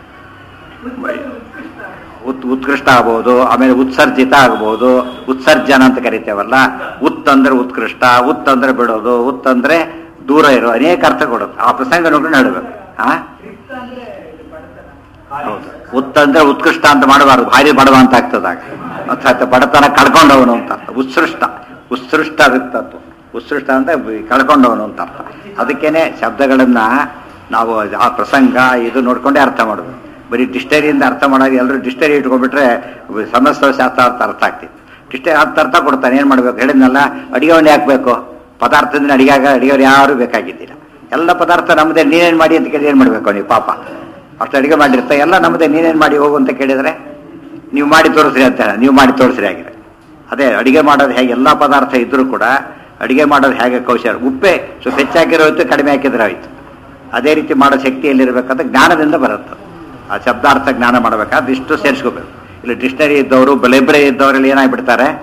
ಉತ್ ಉತ್ಕೃಷ್ಟ ಆಗ್ಬೋದು ಆಮೇಲೆ ಉತ್ಸರ್ಜಿತ ಆಗ್ಬೋದು ಉತ್ಸರ್ಜನ ಅಂತ ಕರಿತೇವಲ್ಲ ಉತ್ ಅಂದ್ರೆ ಉತ್ಕೃಷ್ಟ ಉತ್ ಅಂದ್ರೆ ಬಿಡೋದು ಉತ್ ಅಂದ್ರೆ ದೂರ ಇರೋ ಅನೇಕ ಅರ್ಥ ಕೊಡುತ್ತೆ ಆ ಪ್ರಸಂಗ ನೋಡ್ಕೊಂಡು ಹೇಳಬೇಕು ಆ ರಿಕ್ತ ಅಂದ್ರೆ ಇದು ಬಡತನ ಹೌದು ಉತ್ ಅಂದ್ರೆ ಉತ್ಕೃಷ್ಟ ಅಂತ ಮಾಡಬಾರ್ದು ಭಾರಿ ಬಡವ ಅಂತ ಆಗ್ತದಾಗ ಅರ್ಥಾತ್ ಬಡತನ ಕಳ್ಕೊಂಡವನು ಅಂತ ಅರ್ಥ ಉತ್ಸೃಷ್ಟ ಉತ್ಸೃಷ್ಟ ವಿತ್ತತ್ವ ಉತ್ಸೃಷ್ಟ ಅಂತ ಬ- ಕಳ್ಕೊಂಡವನು ಅಂತ ಅರ್ಥ ಅದಕ್ಕೇನೆ ಶಬ್ದಗಳನ್ನ ನಾವು ಆ ಪ್ರಸಂಗ ಇದು ನೋಡ್ಕೊಂಡೇ ಅರ್ಥ ಮಾಡೋದು ಬರೀ ಡಿಕ್ಷನರಿಯಿಂದ ಅರ್ಥ ಮಾಡೋದು ಎಲ್ಲರೂ ಡಿಕ್ಷನರಿ ಇಟ್ಕೊಂಡ್ಬಿಟ್ರೆ ಸಮಸ್ತ ಶಾಸ್ತ್ರ ಅರ್ಥ ಅರ್ಥ ಆಗ್ತಿತ್ತು ಡಿಕ್ಷನರಿ ಅರ್ಥ ಅರ್ಥ ಕೊಡ್ತಾನೆ ಏನು ಮಾಡ್ಬೇಕು ಹೇಳಿದ್ನಲ್ಲ ಅಡಿಗೆವನ್ನ ಹಾಕ್ಬೇಕು ಪದಾರ್ಥದಿಂದ ಅಡಿಗೆಗ ಅಡಿಗೆವ್ರು ಯಾರು ಬೇಕಾಗಿದ್ದಿಲ್ಲ ಎಲ್ಲ ಪದಾರ್ಥ ನಮ್ಮದೇ ನೀನೇನು ಮಾಡಿ ಅಂತ ಕೇಳಿ ಏನು ಮಾಡಬೇಕು ನೀವು ಪಾಪ ಅಷ್ಟು ಅಡಿಗೆ ಮಾಡಿರ್ತಾ ಎಲ್ಲ ನಮ್ಮದೇ ನೀನೇನು ಮಾಡಿ ಹೋಗು ಅಂತ ಕೇಳಿದರೆ ನೀವು ಮಾಡಿ ತೋರಿಸ್ರಿ ಅಂತ ನೀವು ಮಾಡಿ ತೋರಿಸ್ರಿ ಆಗಿದೆ ಅದೇ ಅಡಿಗೆ ಮಾಡೋದು ಹೇಗೆ ಎಲ್ಲ ಪದಾರ್ಥ ಇದ್ರೂ ಕೂಡ ಅಡಿಗೆ ಮಾಡೋದು ಹೇಗೆ ಕೌಶಲ ಉಪ್ಪೆ ಸ್ವಲ್ಪ ಹೆಚ್ಚಾಕಿರೋ ಹೋಯ್ತು ಕಡಿಮೆ ಹಾಕಿದ್ರೆ ಹೋಯ್ತು ಅದೇ ರೀತಿ ಮಾಡೋ ಶಕ್ತಿ ಎಲ್ಲಿರ್ಬೇಕಂತ ಜ್ಞಾನದಿಂದ ಬರುತ್ತೆ ಆ ಶಬ್ದಾರ್ಥ ಜ್ಞಾನ ಮಾಡಬೇಕಾದ್ರೆ ಇಷ್ಟು ಸೇರಿಸ್ಕೋಬೇಕು ಇಲ್ಲಿ ಡಿಕ್ಷನರಿ ಇದ್ದವರು ಲೈಬ್ರರಿ ಇದ್ದವರಲ್ಲಿ ಏನಾಗ್ಬಿಡ್ತಾರೆ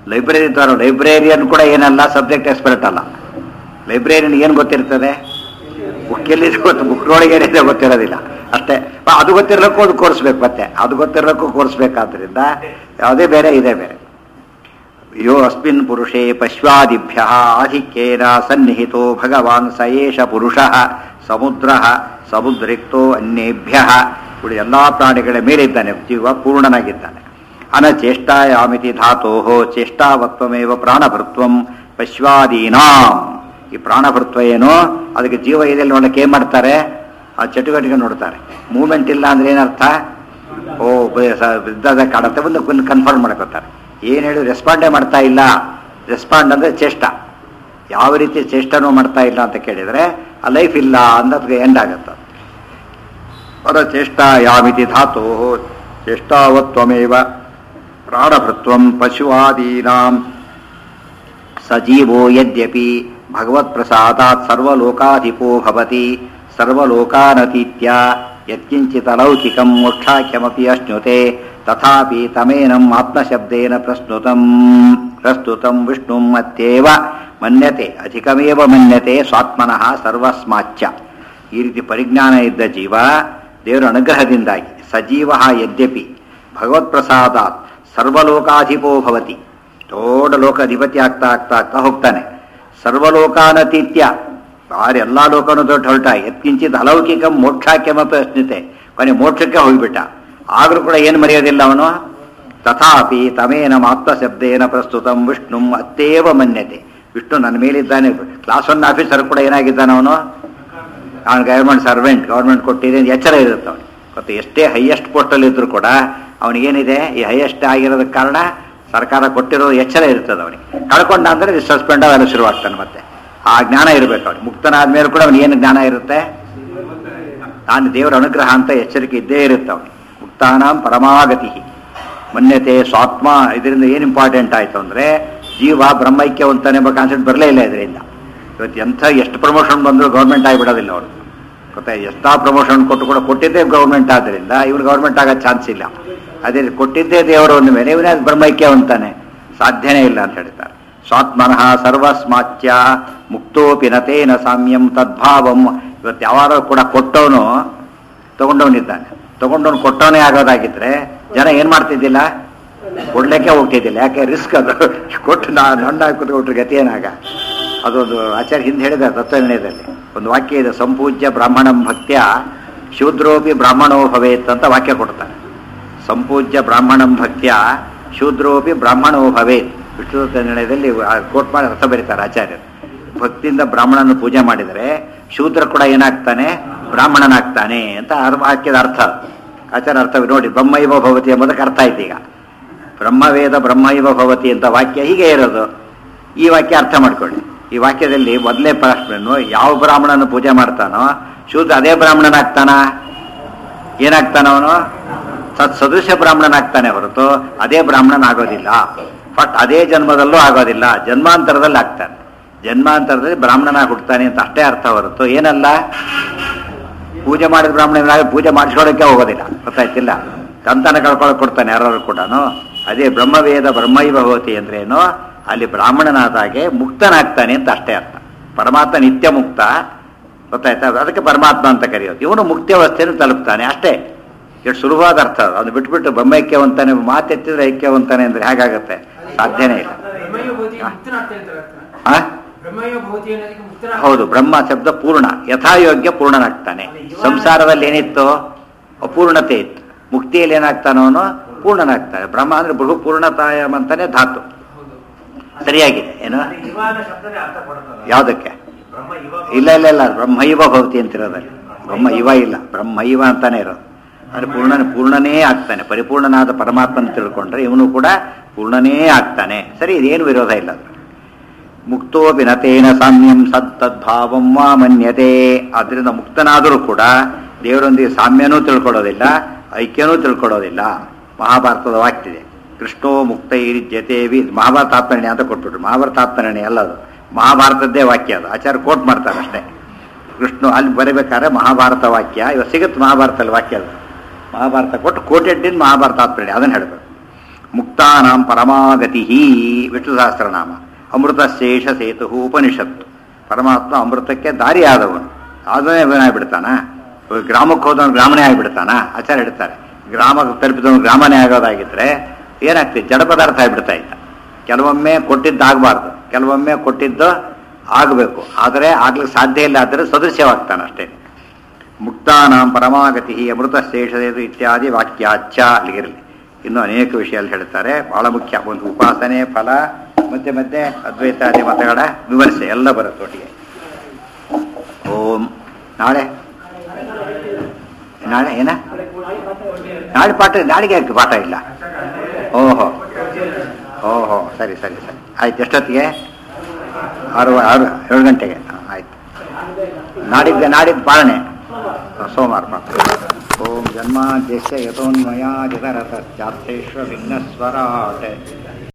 ಲೈಬ್ರರಿ ಇದ್ದಾರೋ ಲೈಬ್ರೇರಿಯನ್ ಕೂಡ ಏನಲ್ಲ ಸಬ್ಜೆಕ್ಟ್ ಎಕ್ಸ್ಪರ್ಟ್ ಅಲ್ಲ ಲೈಬ್ರೇರಿಯನ್ ಏನು ಗೊತ್ತಿರ್ತದೆ ಬುಕ್ ಎಲ್ಲಿದೆ ಗೊತ್ತು ಬುಕ್ನೊಳಗೆ ಏನಿದೆ ಗೊತ್ತಿರೋದಿಲ್ಲ ಅಷ್ಟೇ ಪ- ಅದು ಗೊತ್ತಿರಲಿಕ್ಕೂ ಅದು ಕೋರ್ಸ್ಬೇಕು ಮತ್ತೆ ಅದು ಗೊತ್ತಿರಲಿಕ್ಕೂ ಕೋರ್ಸ್ಬೇಕಾದ್ರಿಂದ ಯಾವುದೇ ಬೇರೆ ಇದೇ ಬೇರೆ ಯೋ ಅಸ್ಮಿನ್ ಪುರುಷೇ ಪಶ್ವಾದಿಭ್ಯ ಆಧಿಕ್ಯೇನ ಸನ್ನಿಹಿತೋ ಭಗವಾನ್ ಸ ಏಷ ಪುರುಷ ಸಮುದ್ರ ಸಮುದ್ರಿಕ್ತೋ ಅನ್ಯೇಭ್ಯ ಉಳಿದ ಎಲ್ಲಾ ಪ್ರಾಣಿಗಳ ಮೇಲಿದ್ದಾನೆ ಜೀವ ಪೂರ್ಣನಾಗಿದ್ದಾನೆ ಅನಚೇಷ್ಟಾಯಾಮಿತಿ ಧಾತೋ ಚೇಷ್ಟಾವತ್ವಮೇವ ಪ್ರಾಣಭೃತ್ವಂ ಪಶ್ವಾದೀನಾಂ ಈ ಪ್ರಾಣಭೃತ್ವ ಏನು ಅದಕ್ಕೆ ಜೀವ ಇದೆ ನೋಡಕ್ಕೆ ಏನ್ ಮಾಡ್ತಾರೆ ಆ ಚಟುವಟಿಕೆ ನೋಡ್ತಾರೆ ಮೂವ್ಮೆಂಟ್ ಇಲ್ಲ ಅಂದ್ರೆ ಏನರ್ಥ ಓ ಬ- ಸ- ಇದ್ದದ ಕಾಣುತ್ತೆ ಒಂದು ಕನ್ಫರ್ಮ್ ಮಾಡ್ಕೋತಾರೆ ಏನು ಹೇಳಿ ರೆಸ್ಪಾಂಡೇ ಮಾಡ್ತಾ ಇಲ್ಲ ರೆಸ್ಪಾಂಡ್ ಅಂದ್ರೆ ಚೇಷ್ಟ ಯಾವ ರೀತಿ ಚೇಷ್ಟನೂ ಮಾಡ್ತಾ ಇಲ್ಲ ಅಂತ ಕೇಳಿದ್ರೆ ಆ ಲೈಫ್ ಇಲ್ಲ ಅನ್ನೋದಕ್ಕೆ ಎಂಡ್ ಆಗುತ್ತೆ ಪರ ಚೇಷ್ಟ ಯಾಮಿತಿ ಧಾತು ಚೇಷ್ಟಾವತ್ವಮೇವ ಪ್ರಾಣಭೃತ್ವಂ ಪಶುವಾದೀನಾಂ ಸಜೀವೋ ಯದ್ಯಪಿ ಭಗವತ್ಪ್ರಸಾದಾತ್ ಸರ್ವಲೋಕಾಧಿಪೋ ಭವತಿ ಸರ್ವಲೋಕಾನತೀತ್ಯ ಯತ್ಕಿಂಚಿತ್ ಅಲೌಕಿಕಂ ಮೋಕ್ಷಾಖ್ಯಮಪಿ ಅಶ್ನುತೆ ತಥಾಪಿ ತಮೇನಂ ಆತ್ಮಶಬ್ದೇನ ಪ್ರಸ್ತುತಂ ಪ್ರಸ್ತುತಂ ವಿಷ್ಣುಂ ಮತ್ಯೇವ ಮನ್ಯತೆ ಅಧಿಕಮೇವ ಮನ್ಯತೆ ಸ್ವಾತ್ಮನಃ ಸರ್ವಸ್ಮಾಚ್ಚ ಈ ರೀತಿ ಪರಿಜ್ಞಾನ ಇದ್ದ ಜೀವ ದೇವರ ಅನುಗ್ರಹದಿಂದಾಗಿ ಸಜೀವ ಯದ್ಯಪಿ ಭಗವತ್ಪ್ರಸಾದಾತ್ ಸರ್ವಲೋಕಾಧಿಪೋ ಭವತಿ ದೊಡ್ಡ ಲೋಕ ಅಧಿಪತಿ ಆಗ್ತಾ ಆಗ್ತಾ ಆಗ್ತಾ ಹೋಗ್ತಾನೆ ಸರ್ವಲೋಕಾನತೀತ್ಯ ಬಾರಿ ಎಲ್ಲಾ ಲೋಕನು ದೊಡ್ಡ ಹೊರಟ ಎತ್ಕಿಂಚಿತ್ ಅಲೌಕಿಕ ಮೋಕ್ಷಾಕ್ಯಮಪಿ ಅಸ್ಮಿತೆ ಕೊನೆ ಮೋಕ್ಷಕ್ಕೆ ಹೋಗ್ಬಿಟ್ಟ ಆದ್ರೂ ಕೂಡ ಏನು ಮರೆಯೋದಿಲ್ಲ ಅವನು ತಥಾಪಿ ತಮೇನ ಆತ್ಮಶಬ್ದೇನ ಪ್ರಸ್ತುತಂ ವಿಷ್ಣು ಅತ್ತೇವ ಮನ್ಯತೆ ವಿಷ್ಣು ನನ್ನ ಮೇಲಿದ್ದಾನೆ ಕ್ಲಾಸ್ ಒನ್ ಆಫೀಸರ್ ಕೂಡ ಏನಾಗಿದ್ದಾನೆ ಅವನು ಅವನು ಗವರ್ಮೆಂಟ್ ಸರ್ವೆಂಟ್ ಗವರ್ಮೆಂಟ್ ಕೊಟ್ಟಿದೆ ಅಂತ ಎಚ್ಚರ ಇರುತ್ತೆ ಅವನಿಗೆ ಮತ್ತು ಎಷ್ಟೇ ಹೈಯೆಸ್ಟ್ ಪೋಸ್ಟಲ್ಲಿ ಇದ್ರೂ ಕೂಡ ಅವನಿಗೇನಿದೆ ಈ ಹೈಯೆಸ್ಟ್ ಆಗಿರೋದಕ್ಕೆ ಕಾರಣ ಸರ್ಕಾರ ಕೊಟ್ಟಿರೋ ಎಚ್ಚರ ಇರ್ತದೆ ಅವನಿಗೆ ಕಳ್ಕೊಂಡ ಅಂದ್ರೆ ಸಸ್ಪೆಂಡ್ ಅವೆಲ್ಲ ಶುರುವಾಗ್ತಾನೆ ಮತ್ತೆ ಆ ಜ್ಞಾನ ಇರಬೇಕು ಅವನಿಗೆ ಮುಕ್ತನಾದ ಮೇಲೆ ಕೂಡ ಅವನಿಗೆ ಏನು ಜ್ಞಾನ ಇರುತ್ತೆ ನಾನು ದೇವರ ಅನುಗ್ರಹ ಅಂತ ಎಚ್ಚರಿಕೆ ಇದ್ದೇ ಇರುತ್ತೆ ಅವನಿಗೆ ಮುಕ್ತಾನಾಂ ಪರಮಾಗತಿ ಮನ್ಯತೆ ಸ್ವಾತ್ಮ ಇದರಿಂದ ಏನು ಇಂಪಾರ್ಟೆಂಟ್ ಆಯ್ತು ಅಂದ್ರೆ ಜೀವ ಬ್ರಹ್ಮೈಕ್ಯವಂತನೆಂಬ ಎಂಬ ಕಾನ್ಸೆಪ್ಟ್ ಬರಲೇ ಇಲ್ಲ ಇದರಿಂದ ಇವತ್ತು ಎಂಥ ಎಷ್ಟು ಪ್ರಮೋಷನ್ ಬಂದರೂ ಗೌರ್ಮೆಂಟ್ ಆಗಿಬಿಡೋದಿಲ್ಲ ಅವರು ಗೊತ್ತಾ ಎಷ್ಟಾ ಪ್ರಮೋಷನ್ ಕೊಟ್ಟು ಕೂಡ ಕೊಟ್ಟಿದ್ದೇ ಗೌರ್ಮೆಂಟ್ ಆದ್ದರಿಂದ ಇವ್ರು ಗೌರ್ಮೆಂಟ್ ಆಗೋ ಚಾನ್ಸ್ ಇಲ್ಲ ಅದೇ ಕೊಟ್ಟಿದ್ದೇ ದೇವರು ಒಂದು ಮೇಲೆ ಇವನೇ ಅದು ಬ್ರಹ್ಮೈಕ್ಯವಂತಾನೆ ಸಾಧ್ಯನೇ ಇಲ್ಲ ಅಂತ ಹೇಳ್ತಾರೆ ಸ್ವಾತ್ಮನಃ ಸರ್ವಸ್ಮಾಚ್ಯ ಮುಕ್ತೋಪಿ ನತೇನ ಸಾಮ್ಯಂ ತದ್ಭಾವಂ ಇವತ್ತು ಯಾವಾರೋ ಕೂಡ ಕೊಟ್ಟವನು ತಗೊಂಡವನಿದ್ದಾನೆ ತಗೊಂಡವನು ಕೊಟ್ಟವನೇ ಆಗೋದಾಗಿದ್ರೆ ಜನ ಏನ್ ಮಾಡ್ತಿದ್ದಿಲ್ಲ ಕೊಡ್ಲಿಕ್ಕೆ ಹೋಗ್ತಿದ್ದಿಲ್ಲ ಯಾಕೆ ರಿಸ್ಕ್ ಅದು ಕೊಟ್ಟು ನಾ ನಂಡ ಕೂತ್ಕೊಟ್ರೆ ಗತಿ ಏನಾಗ ಅದೊಂದು ಆಚಾರ್ಯ ಹಿಂದೆ ಹೇಳಿದ ತತ್ವನಿರ್ಣಯದಲ್ಲಿ ಒಂದು ವಾಕ್ಯ ಇದೆ ಸಂಪೂಜ್ಯ ಬ್ರಾಹ್ಮಣಂ ಭಕ್ತ್ಯ ಶೂದ್ರೋಪಿ ಬ್ರಾಹ್ಮಣೋ ಭವೇತ್ ಅಂತ ವಾಕ್ಯ ಕೊಡ್ತಾರೆ ಸಂಪೂಜ್ಯ ಬ್ರಾಹ್ಮಣಂ ಭಕ್ತ್ಯ ಶೂದ್ರೋಪಿ ಬ್ರಾಹ್ಮಣೋ ಭವೇತ್ ವಿಷ್ಣು ನಿರ್ಣಯದಲ್ಲಿ ಕೋಟ್ ಮಾಡಿ ಅರ್ಥ ಬರೀತಾರೆ ಆಚಾರ್ಯರು ಭಕ್ತಿಯಿಂದ ಬ್ರಾಹ್ಮಣನ ಪೂಜೆ ಮಾಡಿದರೆ ಶೂದ್ರ ಕೂಡ ಏನಾಗ್ತಾನೆ ಬ್ರಾಹ್ಮಣನಾಗ್ತಾನೆ ಅಂತ ಅರ್- ವಾಕ್ಯದ ಅರ್ಥ ಆಚಾರ ಅರ್ಥ ನೋಡಿ ಬ್ರಹ್ಮೈವ ಭವತಿ ಎಂಬುದಕ್ಕೆ ಅರ್ಥ ಆಯ್ತು ಈಗ ಬ್ರಹ್ಮವೇದ ಬ್ರಹ್ಮೈವ ಭವತಿ ಅಂತ ವಾಕ್ಯ ಹೀಗೆ ಇರೋದು ಈ ವಾಕ್ಯ ಅರ್ಥ ಮಾಡ್ಕೊಳ್ಳಿ ಈ ವಾಕ್ಯದಲ್ಲಿ ಮೊದಲೇ ಪ್ರಶ್ನೆಯನ್ನು ಯಾವ ಬ್ರಾಹ್ಮಣನ ಪೂಜೆ ಮಾಡ್ತಾನೋ ಶೂದ್ರ ಅದೇ ಬ್ರಾಹ್ಮಣನಾಗ್ತಾನ ಏನಾಗ್ತಾನ ಅವನು ಸತ್ ಸದೃಶ ಬ್ರಾಹ್ಮಣನಾಗ್ತಾನೆ ಹೊರತು ಅದೇ ಬ್ರಾಹ್ಮಣನ ಆಗೋದಿಲ್ಲ ಬಟ್ ಅದೇ ಜನ್ಮದಲ್ಲೂ ಆಗೋದಿಲ್ಲ ಜನ್ಮಾಂತರದಲ್ಲಿ ಆಗ್ತಾನೆ ಜನ್ಮಾಂತರದಲ್ಲಿ ಬ್ರಾಹ್ಮಣನಾಗಿ ಹುಡ್ತಾನೆ ಅಂತ ಅಷ್ಟೇ ಅರ್ಥ ಹೊರತು ಏನಲ್ಲ ಪೂಜೆ ಮಾಡಿದ ಬ್ರಾಹ್ಮಣನಾಗಿ ಪೂಜೆ ಮಾಡಿಸ್ಕೊಳ್ಳೋಕೆ ಹೋಗೋದಿಲ್ಲ ಗೊತ್ತಾಯ್ತಿಲ್ಲ ಸಂತಾನ ಕಳ್ಕೊಳಕ್ ಕೊಡ್ತಾನೆ ಯಾರು ಕೂಡ ಅದೇ ಬ್ರಹ್ಮವೇದ ಬ್ರಹ್ಮೈವ ಭವತಿ ಅಂದ್ರೇನು ಅಲ್ಲಿ ಬ್ರಾಹ್ಮಣನಾದಾಗೆ ಮುಕ್ತನಾಗ್ತಾನೆ ಅಂತ ಅಷ್ಟೇ ಅರ್ಥ ಪರಮಾತ್ಮ ನಿತ್ಯ ಮುಕ್ತ ಗೊತ್ತಾಯ್ತಾ ಅದಕ್ಕೆ ಪರಮಾತ್ಮ ಅಂತ ಕರೆಯೋದು ಇವನು ಮುಕ್ತಾವಸ್ಥೆಯನ್ನು ತಲುಪ್ತಾನೆ ಅಷ್ಟೇ ಎಷ್ಟು ಸುಲಭವಾದ ಅರ್ಥ ಅದು ಅದು ಬಿಟ್ಬಿಟ್ಟು ಬ್ರಹ್ಮೈಕ್ಯವಂತಾನೆ ಮಾತೆತ್ತಿದ್ರೆ ಐಕ್ಯವಂತಾನೆ ಅಂದ್ರೆ ಹೇಗಾಗತ್ತೆ ಸಾಧ್ಯನೇ ಇಲ್ಲ ಬ್ರಹ್ಮಯ್ಯ ಭೂತಿ ಮುಕ್ತನಾಗ್ತಾನೆ ಅಂತ ಅರ್ಥ ಆ? ಬ್ರಹ್ಮಯ್ಯ ಭೂತಿ ಅನ್ನೋದಕ್ಕೆ ಮುಕ್ತನಾಗ್ತಾನೆ ಹೌದು ಬ್ರಹ್ಮ ಶಬ್ದ ಪೂರ್ಣ ಯಥಾಯೋಗ್ಯ ಪೂರ್ಣನಾಗ್ತಾನೆ ಸಂಸಾರದಲ್ಲಿ ಏನಿತ್ತು ಅಪೂರ್ಣತೆ ಇತ್ತು ಮುಕ್ತಿಯಲ್ಲಿ ಏನಾಗ್ತಾನೋ ಅವನು ಪೂರ್ಣನಾಗ್ತಾನೆ ಬ್ರಹ್ಮ ಅಂದ್ರೆ ಬೃಹು ಪೂರ್ಣತಾಯಂ ಅಂತಾನೆ ಧಾತು ಸರಿಯಾಗಿದೆ ಏನು ಇವಾನ ಶಬ್ದನೇ ಅರ್ಥ ಕೊಡ್ತದ ಯಾವುದಕ್ಕೆ ಬ್ರಹ್ಮ ಇವ ಇಲ್ಲ ಇಲ್ಲ ಇಲ್ಲ ಬ್ರಹ್ಮೈವ ಭವತಿ ಅಂತಿರೋದಲ್ಲಿ ಬ್ರಹ್ಮ ಇವ ಇಲ್ಲ ಬ್ರಹ್ಮೈವ ಅಂತಾನೆ ಇರೋದು ಅಂದ್ರೆ ಪೂರ್ಣ ಪೂರ್ಣನೇ ಆಗ್ತಾನೆ ಪರಿಪೂರ್ಣನಾದ ಪರಮಾತ್ಮನ ತಿಳ್ಕೊಂಡ್ರೆ ಇವನು ಕೂಡ ಪೂರ್ಣನೇ ಆಗ್ತಾನೆ ಸರಿ ಇದೇನು ವಿರೋಧ ಇಲ್ಲ ಅದ್ರಲ್ಲಿ. ಮುಕ್ತೋ ವಿನತೇನ ಸಾಮ್ಯಂ ಸತ್ತದ್ಭಾವಂ ವಾ ಮನ್ಯತೆ ಆದ್ರಿಂದ ಮುಕ್ತನಾದರೂ ಕೂಡ ದೇವರೊಂದಿಗೆ ಸಾಮ್ಯನೂ ತಿಳ್ಕೊಳ್ಳೋದಿಲ್ಲ ಐಕ್ಯನೂ ತಿಳ್ಕೊಳ್ಳೋದಿಲ್ಲ ಮಹಾಭಾರತದ ವಾಕ್ಯದೆ ಕೃಷ್ಣೋ ಮುಕ್ತೈರಿಜ್ಯತೆ ವಿ ಮಹಾಭಾರತ ಆತ್ಮರಣೆ ಅಂತ ಕೊಟ್ಬಿಟ್ರು ಮಹಾಭಾರತ ಆತ್ಮರಣೆ ಅಲ್ಲ ಅದು ಮಹಾಭಾರತದ್ದೇ ವಾಕ್ಯ ಅದು ಆಚಾರ್ಯ ಕೋಟ್ ಮಾಡ್ತಾರೆ ಅಷ್ಟೇ ಕೃಷ್ಣ ಅಲ್ಲಿ ಬರೀಬೇಕಾದ್ರೆ ಮಹಾಭಾರತ ವಾಕ್ಯ ಇವಾಗ ಸಿಗುತ್ತೆ ಮಹಾಭಾರತದಲ್ಲಿ ವಾಕ್ಯ ಅದು ಮಹಾಭಾರತ ಕೊಟ್ಟು ಕೋಟೆಡ್ಡಿನ ಮಹಾಭಾರತ ಆತ್ಮರಣೆ ಅದನ್ನು ಹೇಳಬೇಕು ಮುಕ್ತಾನಾಂ ಪರಮಾಗತಿ ವಿಷ್ಣು ಸಹಸ್ರನಾಮ ಅಮೃತ ಶೇಷ ಸೇತು ಉಪನಿಷತ್ತು ಪರಮಾತ್ಮ ಅಮೃತಕ್ಕೆ ದಾರಿಯಾದವನು ಆದ್ರೆ ಏನಾಗ್ಬಿಡ್ತಾನ ಗ್ರಾಮಕ್ಕೆ ಹೋದವನು ಗ್ರಾಮನೇ ಆಗಿಬಿಡ್ತಾನ ಆಚಾರ ಹೇಳ್ತಾರೆ ಗ್ರಾಮಕ್ಕೆ ತಲುಪಿದವನು ಗ್ರಾಮನೇ ಆಗೋದಾಗಿದ್ರೆ ಏನಾಗ್ತದೆ ಜಡ ಪದಾರ್ಥ ಆಗಿಬಿಡ್ತಾ ಇದ್ದ ಕೆಲವೊಮ್ಮೆ ಕೊಟ್ಟಿದ್ದು ಆಗಬಾರ್ದು ಕೆಲವೊಮ್ಮೆ ಕೊಟ್ಟಿದ್ದು ಆಗಬೇಕು ಆದರೆ ಆಗ್ಲಿಕ್ಕೆ ಸಾಧ್ಯ ಇಲ್ಲ ಆದರೆ ಸದೃಶ್ಯವಾಗ್ತಾನೆ ಅಷ್ಟೇ ಮುಕ್ತಾನಾಂ ಪರಮಾಗತಿ ಅಮೃತ ಶೇಷದೇದು ಇತ್ಯಾದಿ ವಾಕ್ಯಾಚ್ಯ ಅಲ್ಲಿಗಿರಲಿ ಇನ್ನು ಅನೇಕ ವಿಷಯ ಹೇಳ್ತಾರೆ ಬಹಳ ಮುಖ್ಯ ಒಂದು ಉಪಾಸನೆ ಫಲ ಮತ್ತೆ ಮತ್ತೆ ಅದ್ವೈತಾದಿ ಮತಗಳ ವಿಮರ್ಶೆ ಎಲ್ಲ ಬರುತ್ತೆ ಒಟ್ಟಿಗೆ ಓಂ ನಾಳೆ ನಾಳೆ ಏನ ನಾಳೆ ಪಾಠ ನಾಳೆಗೆ ಯಾಕೆ ಪಾಠ ಇಲ್ಲ ಓಹೋ ಓಹೋ ಸರಿ ಸರಿ ಸರಿ ಆಯ್ತು ಎಷ್ಟೊತ್ತಿಗೆ ಆರು ಆರು ಏಳು ಗಂಟೆಗೆ ಹಾಂ, ಆಯ್ತು ನಾಡಿದ್ದು ನಾಡಿದ್ದು ಪಾಲನೆ ಸೋಮವಾರ ಪಾಠ ಓಂ ಜನ್ಮಾದ್ಯಸ್ಯ ಯಥೋನ್ಮಯಾದಿತರತಶ್ಚಾರ್ಥೇಶ್ವ ವಿಘ್ನಸ್ವರಾಟ್